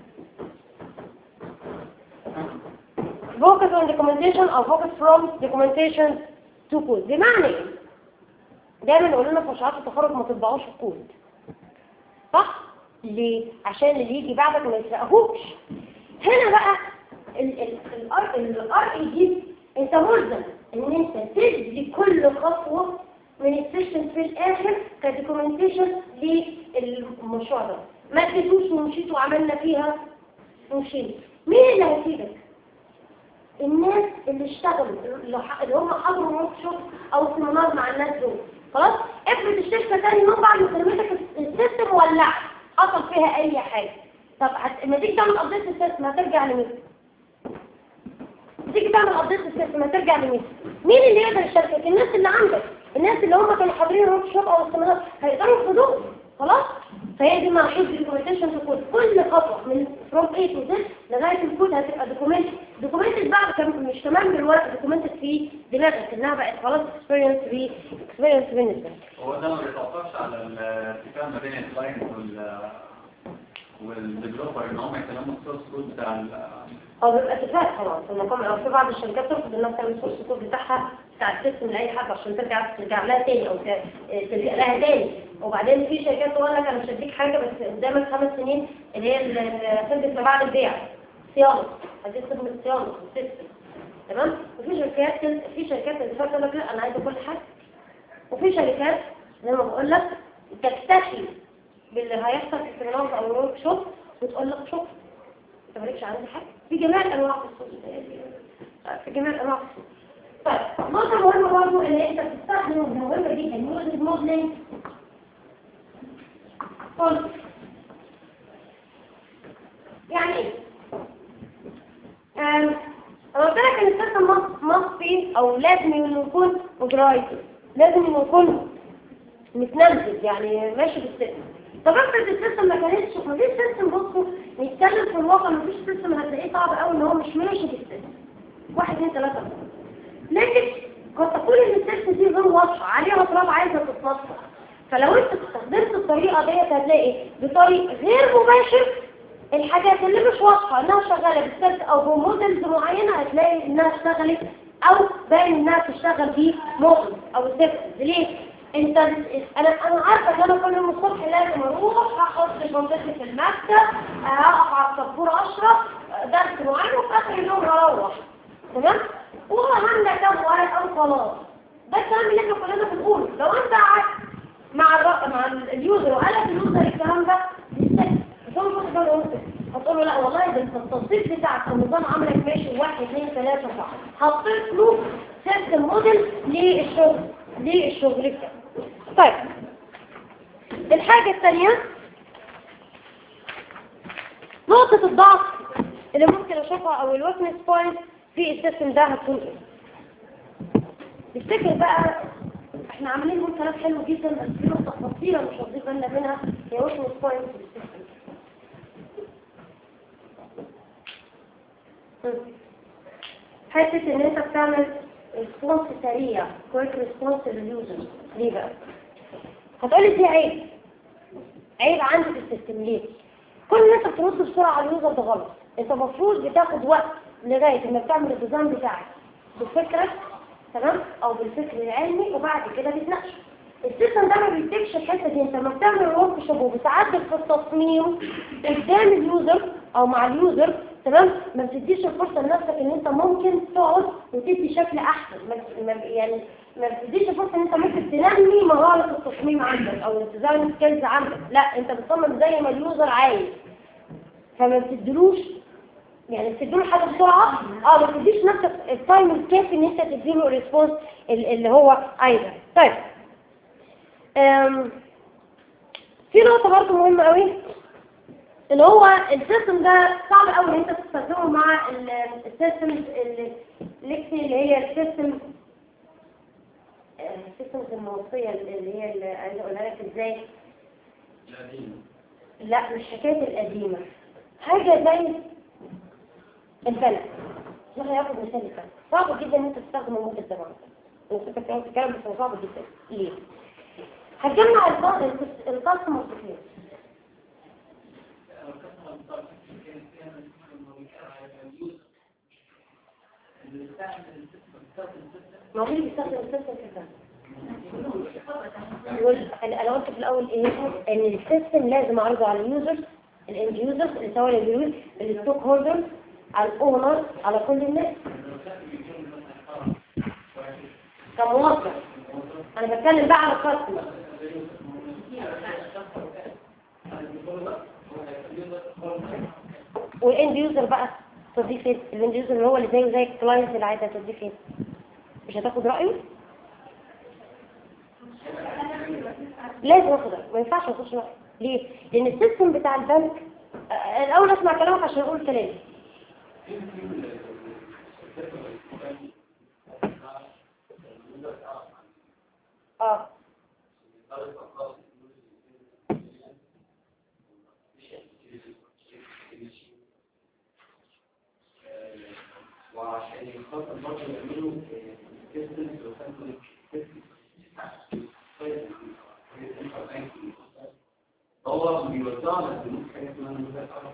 Focus on documentation or focus from documentation to code. بمعنى ايه؟ دايما يقول لنا في مشروعات التخرج ما تطبعوش الكود. صح؟ ليه؟ عشان اللي يجي بعدك ما يسرقهوش. هنا بقى الار الار اي دي انت ملزم ان انت تدي كل خطوه من السيشن في الاخر كدوكيومنتيشن للمشروع ده ما اديتوش ومشيت وعملنا فيها ومشينا مين اللي هيفيدك الناس اللي اشتغلوا اللي ح- اللي هم حضروا ورك شوب او سيمينار مع الناس دول خلاص افرض الشركه تاني يوم بعد ما سلمتك السيستم ولعت حصل فيها اي حاجه طب هت- لما تيجي تعمل ابديت السيستم هترجع لمين تيجي تعمل ابديت السيستم هترجع لمين مين اللي يقدر يشاركك الناس اللي عندك الناس اللي هم كانوا حاضرين ورك شوب او السيمينار هيقدروا يفيدوك خلاص فهي دي مرحله الدوكيومنتيشن في كود كل خطوه من فروم A تو Z لغايه الكود هتبقى دوكيومنت دوكيومنتد بعد كم مش كمان بالورق دوكيومنتد في دماغك انها بقت خلاص اكسبيرينس في اكسبيرينس بالنسبه لك هو ده ما بيتوقفش على الاتفاق ما بين الكلاينت وال والديفلوبر ان هم يكلموا السورس كود بتاع ال- او بيبقى اتفاق طبعا في المقام او في بعض الشركات ترفض انها تعمل سورس كود بتاعها بتاع السيستم لاي حد عشان ترجع ترجع لها تاني او ت- تلجا لها تاني وبعدين في شركات تقول لك انا مش هديك حاجه بس قدامك خمس سنين اللي هي ال- خدمه ما بعد البيع صيانه هديك خدمه صيانه في السيستم تمام وفي شركات في شركات اللي تقول لك لا انا عايزه كل حاجه وفي شركات زي ما بقول لك تكتفي باللي هيحصل في السيمينار او الورك شوب وتقول لك شكرا انت مالكش عندي حاجه في جميع الانواع في السوق في جميع الانواع في السوق طيب نقطه مهمه برضه ان انت بتستخدم مهمه جدا يوجد موديلنج قلت يعني ايه؟ آم، انا قلت لك ان السيستم مصفي او لازم انه يكون مودرايز لازم انه يكون متنزل يعني ماشي بالسيستم طب افرض السيستم ما كانتش مفيش سيستم بصوا نتكلم في الواقع مفيش سيستم هتلاقيه صعب قوي ان هو مش ماشي بالسيستم واحد اثنين ثلاثة لكن قد تقول ان السيستم دي غير واضحة عليها اطراف عايزة تتنصر فلو انت استخدمت الطريقة ديت هتلاقي بطريق غير مباشر الحاجات اللي مش واضحة انها شغالة بالسيستم او بموديلز معينة هتلاقي انها اشتغلت او باين انها تشتغل بموديل او سيستم ليه؟ انت انا انا عارفه ان انا كل يوم الصبح لازم اروح احط شنطتي في المكتب اقف على السبوره اشرب درس معين وفي اخر اليوم هروح تمام وهعمل كام ورق او خلاص ده الكلام اللي احنا كلنا بنقوله لو انت قعدت مع الر... مع اليوزر وقال لك اليوزر الكلام ده بالسهل بس هو المفروض ده يقول هتقول له لا والله ده انت التصنيف بتاعك النظام عملك ماشي واحد اثنين ثلاثه صح حطيت له سيستم موديل للشغل للشغل بتاعه طيب الحاجة الثانية نقطة الضعف اللي ممكن اشوفها او الويكنس بوينت في السيستم ده هتكون ايه نفتكر بقى احنا عاملين نقول كلام حلو جدا بس في نقطة خطيرة مش واخدين بالنا منها هي ويكنس بوينت في السيستم حتة ان انت بتعمل ريسبونس سريع كويك ريسبونس لليوزر ليه بقى؟ هتقولي دي عيب عيب عندي في السيستم ليه؟ كل اللي انت بترد بسرعة على اليوزر ده غلط انت المفروض بتاخد وقت لغاية ما بتعمل الديزاين بتاعك بفكرك تمام او بالفكر العلمي وبعد كده بتناقش السيستم ده ما بيديكش الحته دي انت لما بتعمل ورك شوب وبتعدل في التصميم قدام اليوزر او مع اليوزر تمام ما بتديش الفرصه لنفسك ان انت ممكن تقعد وتدي شكل احسن ما- ما- يعني ما بتديش الفرصه ان انت ممكن تنمي مهاره التصميم عندك او الديزاين سكيلز عندك لا انت بتصمم زي ما اليوزر عايز فما بتديلوش يعني بتديله حاجه بسرعه اه ما بتديش نفسك التايم الكافي ان انت تديله الريسبونس اللي هو عايزه طيب أم، في نقطه برضه مهمه قوي اللي هو السيستم ده صعب قوي ان انت تستخدمه مع السيستم اللي هي السيستم السيستمز الموصيه اللي هي اللي عايزه اقولها لك ازاي لا مش حكايه القديمه حاجه زي البلد نحن ياخد مثال البلد صعب جدا ان انت تستخدم الموجة الزمان انت بتتكلم بتتكلم بس هو صعب جدا ليه؟ هتجمع القسم والتكليف ما هو مين بيستخدم السيستم في البلد؟ يقول انا أنا قلت في الاول ايه ان السيستم لازم اعرضه على اليوزرز الاند يوزرز اللي سواء الجروب الستوك هولدرز على الاونر على كل الناس كموظف انا بتكلم بقى على الكاستمر والاند يوزر بقى توديه فين الاند يوزر اللي هو اللي زيه زي الكلاينت اللي عايزه توديه فين مش هتاخد رايه لازم اخد رايه ما ينفعش ما اخدش رايه ليه لان السيستم بتاع البنك آه، الاول اسمع كلامك عشان اقول كلامي اه وعشان يخاطر برضه يعملوا سيستم هو بيوزع لك فلوس حاجه اسمها مدافع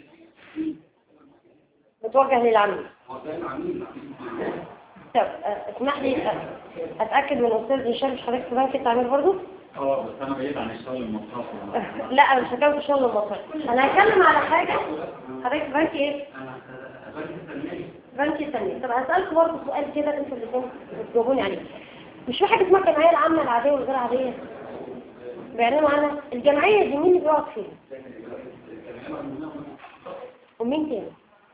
متوجه للعميل هو ده العميل عميل طب آه، اسمح لي آه، اتاكد من الاستاذ هشام مش حضرتك في بنك التعمير برضه اه بس انا بعيد عن الشغل المصرفي لا انا مش هتكلم في الشغل المصري انا هتكلم على حاجه حضرتك في بنك ايه انا بنك التنميه بنك التنميه طب هسالكم برضه سؤال كده انتوا الاثنين بتجاوبوني عليه مش في حاجه اسمها الجمعيه العامه العاديه والغير عاديه بيعلنوا عنها الجمعيه دي مين اللي بيقعد فيها ومين تاني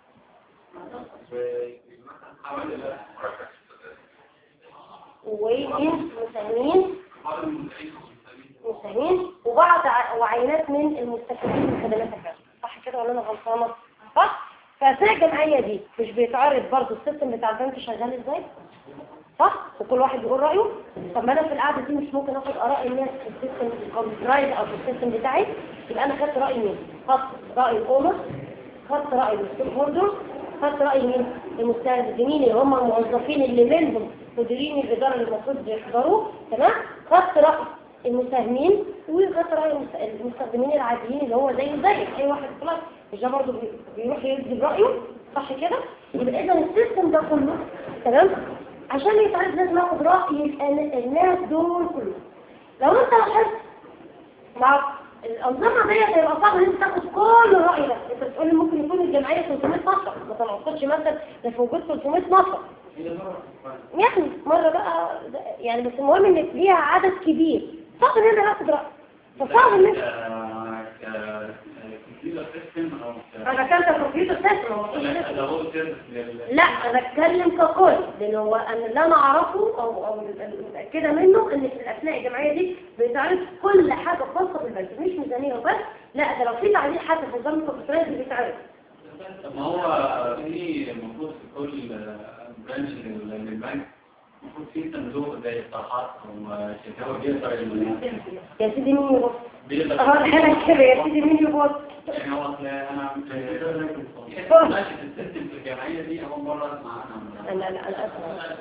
ومين مساهمين مساهمين وبعض ع- وعينات من المستفيدين من خدمات البنك صح كده ولا انا غلطانه صح فاثناء الجمعيه دي مش بيتعرض برضه السيستم بتاع البنك شغال ازاي صح وكل واحد بيقول رايه طب ما انا في القعده دي مش ممكن اخد اراء الناس في السيستم الكمبيوترايز او في السيستم بتاعي يبقى انا خدت راي مين خدت راي الاونر خدت راي الستيك هولدرز خدت راي مين المستخدمين اللي هم الموظفين اللي منهم مديرين الاداره اللي المفروض يحضروا تمام خدت راي المساهمين وخدت راي المس- المستخدمين العاديين اللي هو زي زيك اي واحد خلاص مش ده برضه بي- بيروح يدي برايه صح كده يبقى اذا السيستم ده كله تمام عشان يتعرف لازم اخد راي الن- الناس دول كلهم لو انت لاحظت مع الأنظمة دي هيبقى صعب ان انت تاخد كل الرأي ده انت بتقول لي ممكن يكون الجمعية 300 نفر ما تنعقدش مثلا ده في وجود 300 نفر يعني مرة بقى ده- يعني بس المهم ان ليها عدد كبير صعب ان انت تاخد رأي فصعب ان انت كمبيوتر سيستم او انا بتكلم كمبيوتر سيستم هو مفيش لا سيستم. ده هو سيرفيس لل- لا انا بتكلم ككل لان هو انا اللي انا اعرفه او او متاكده منه ان في الاثناء الجمعيه دي بيتعرض كل حاجه خاصه بالبنك مش ميزانيه وبس لا ده لو في تعديل حتى في نظام الكمبيوترات بيتعرض طب ما هو في المفروض في كل برانش للبنك المفروض في صندوق زي الصراحات او شركات هو بيقدر ال- يا سيدي مين يبص بيقدر اه انا كده يا سيدي مين يبص يعني هو أصل انا ماشي في السيستم في الجمعيه دي اول مره اسمع عنها لا لا انا اسف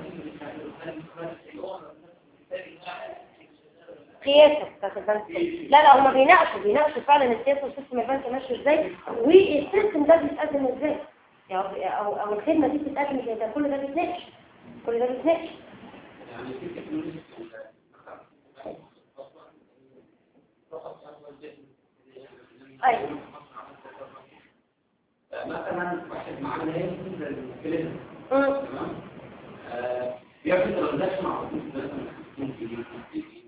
قياسه بتاعت البنك لا لا هما بيناقشوا بيناقشوا فعلا السياسه وسيستم البنك ماشي ازاي والسيستم ده بيتقدم ازاي يعني او او الخدمه دي بتتقدم ازاي ده كل ده بيتناقش كل ده بيتناقش يعني في تكنولوجيا ايوه مثلا واحد معاه هينزل الكلمة أمم. تمام آه، بيعمل ترانزاكشن على طول مثلا 60 جنيه 50 جنيه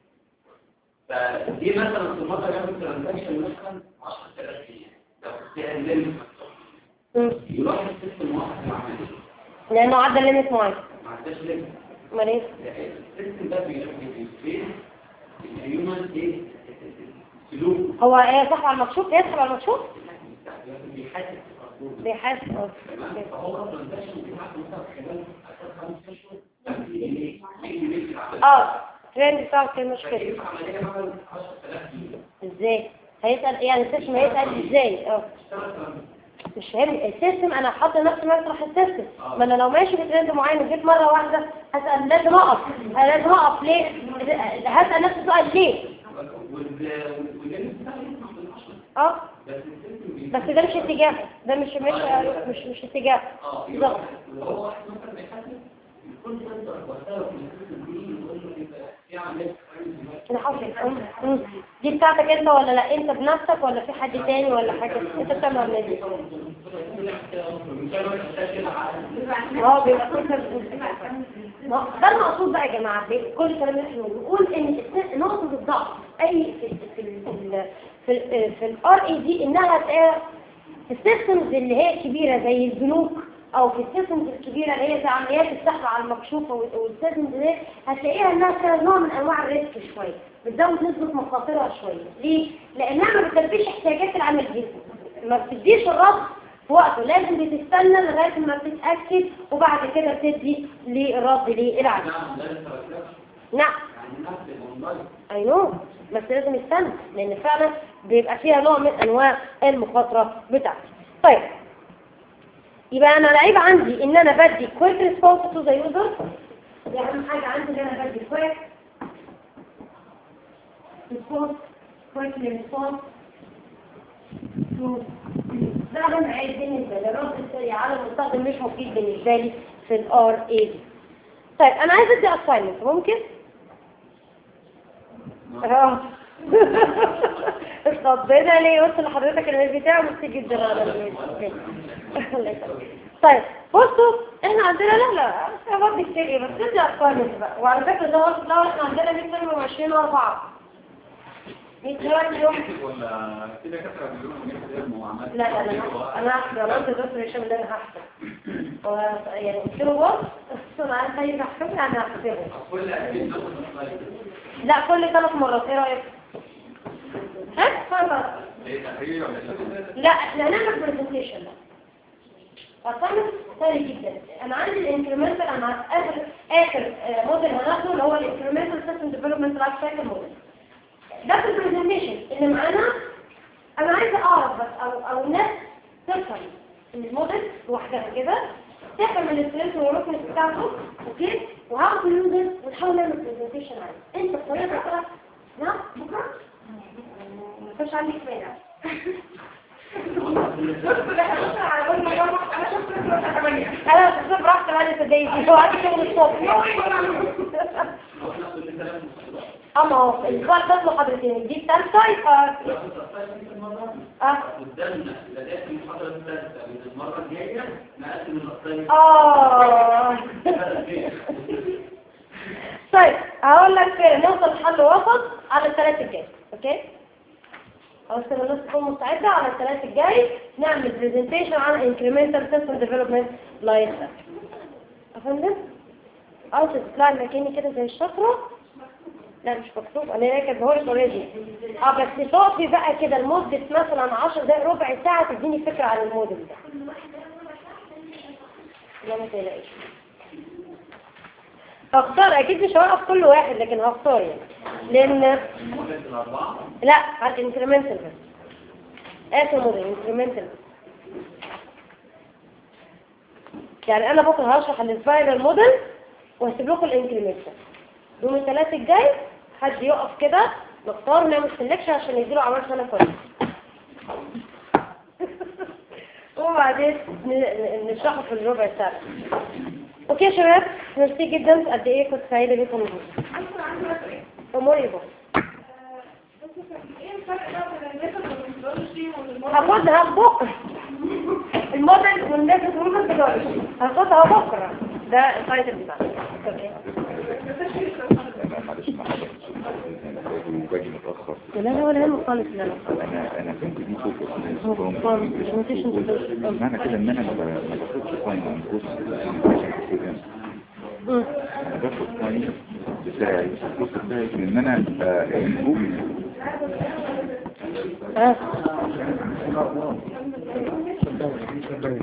فدي مثلا في مرة يعمل ترانزاكشن مثلا 10000 جنيه لو فيها الليمت أمم. يروح السيستم واحد مع لانه عدى ليميت معين ما عندهاش ليمت امال ايه السيستم ده بيركز في الهيومن ايه سلوك هو ايه صح على المكشوف يسحب على المكشوف بيحاسب بيحاسب اه تمام فهو ترانزاكشن بيبعت مثلا خلال 10 5 اشهر 50 جنيه 100 جنيه في العملية. اه الترند بتاعه كان مشكله فكيف عملية مثلا 10000 جنيه ازاي هيسال يعني السيستم هيسال ازاي اه اشتغل ترانزاكشن. مش فاهم السيستم انا حاطه نفسي مسرح السيستم ما انا لو ماشي في ترند معين وجيت مره واحده هسال لازم اقف أنا لازم اقف ليه هسال نفسي سؤال ليه وال- والليمت بتاعه يسمح بالعشرة. اه بس السيستم بي- بس ده مش اتجاه ده مش مش مش مش اتجاه اه بالظبط يروح وهو واحد مثلا بيحاسب يكون سنتر وقتها في السيستم دي يقول له يبقى في عملية بتتعمل دلوقتي. انا حاضر أم- أم. دي بتاعتك انت ولا لا انت بنفسك ولا في حد تاني ولا حاجه انت بتعمل ولا دي ما هو بيبقى كل ما هو ده المقصود بقى يا جماعه ب- كل الكلام اللي احنا بنقول ان الس- نقطه الضعف اي في في في في ال في الار اي دي انها تبقى في السيستمز اللي هي كبيره زي البنوك او في السيستمز الكبيره اللي هي زي عمليات السحب على المكشوفه وال- والسيستمز دي هتلاقيها انها فيها نوع من انواع الريسك شويه بتزود نسبه مخاطرها شويه ليه؟ لانها ما بتلبيش احتياجات العمل جدا ما بتديش الرد في وقته لازم بتستنى لغايه ما بتتاكد وبعد كده بتدي للرد للعمل نعم ده الترانزاكشن. نعم يعني نفس الاونلاين اي نو بس لازم يستنى لان فعلا بيبقى فيها نوع من انواع المخاطره بتاعتي طيب يبقى انا العيب عندي ان انا بدي كويك ريسبونس تو ذا يوزر دي اهم حاجه عندي ان انا بدي كويك ريسبونس كويك ريسبونس ده اهم عيب بالنسبه لي الرد السريع على المستخدم مش مفيد بالنسبه لي في الار اي دي طيب انا عايزه ادي اساينمنت ممكن اه اتخضينا ليه قلت لحضرتك الميل بتاعه بس جدا على الميل الله يسلمك. طيب بصوا احنا عندنا لا لا يا رب كتير بس ادي ارقام بقى وعلى فكره ده وقت ده احنا عندنا 100 فيلم و20 واربعه 100 فيلم يوم ولا كده كثرة بيقولوا ان هي وعملت لا لا لا انا هحكي انا قلت لدكتور هشام اللي انا هحكي و- يعني قلت له بص انا عايز خليك احكي انا هحكيه كل أكيد ناخد أونلاين. لا كل ثلاث مرات ايه رايك؟ ها؟ خلاص ايه تحرير ولا شغل؟ لا احنا هنعمل برزنتيشن بقى اصلا سهل جدا انا عندي الانكريمنتال انا اخر اخر آه، موديل هناخده اللي هو الانكريمنتال سيستم ديفلوبمنت لايف سايكل موديل ده في البرزنتيشن اللي معانا انا عايزه اعرف بس او او الناس تفهم الموديل لوحدها كده تفهم الستريس والروكنس بتاعته اوكي وهاخد اليوزر ونحاول نعمل برزنتيشن عليه انت بطريقه بقى نعم بكره ما فيش عندي مانع انا بس براحتي بعد تدايزي هو عندي شغل الصبح اما هو الاسبوع اللي فات محاضرتين دي الثالثه يبقى اه قدامنا بداية المحاضرة الثالثة من المرة الجاية نقسم الأطفال اه طيب هقول لك نوصل لحل وسط على الثلاث الجاي اوكي خلاص كده الناس تكون مستعدة على الثلاث الجاي نعمل برزنتيشن عن incremental system development life cycle أفندم؟ عاوز تطلع مكاني كده زي الشفرة لا مش مكتوب انا كاتبه لك اوريدي اه بس تقفي بقى كده لمده مثلا 10 دقايق ربع ساعه تديني فكره عن الموديل ده لا ما تقلقيش هختار اكيد مش هوقف كل واحد لكن هختار يعني لان موديل الأربعة لا على الانكريمنتال بس اخر موديل انكريمنتال يعني انا بكره هشرح السبايرال موديل وهسيب لكم الانكريمنتال يوم الثلاث الجاي حد يقف كده نختار نعمل سelection عشان يديله عمل سنه كويسه وبعدين ن- ن- نشرحه في الربع ساعه اوكي يا شباب ميرسي جدا قد ايه كنت سعيده بيكم النهارده أصلا عندي بس إيه اموري بقى بس إيه الفرق بقى بين الميثود والميثودولوجي والموديل؟ هاخدها بكره الموديل والناس والميثودولوجي هاخدها بكره ده التايتل بتاعنا اوكي انا معلش مع حضرتك باجي باجي متاخر لا لا ولا هم خالص لا لا انا انا كنت دي فوكس هو خالص مش مفيش انتظار. معنى كده ان انا ما ب- ما باخدش فاين من كورس مم. انا باخد فاين بتاعي الكورس بتاعي من ان انا ابقى امبروف ها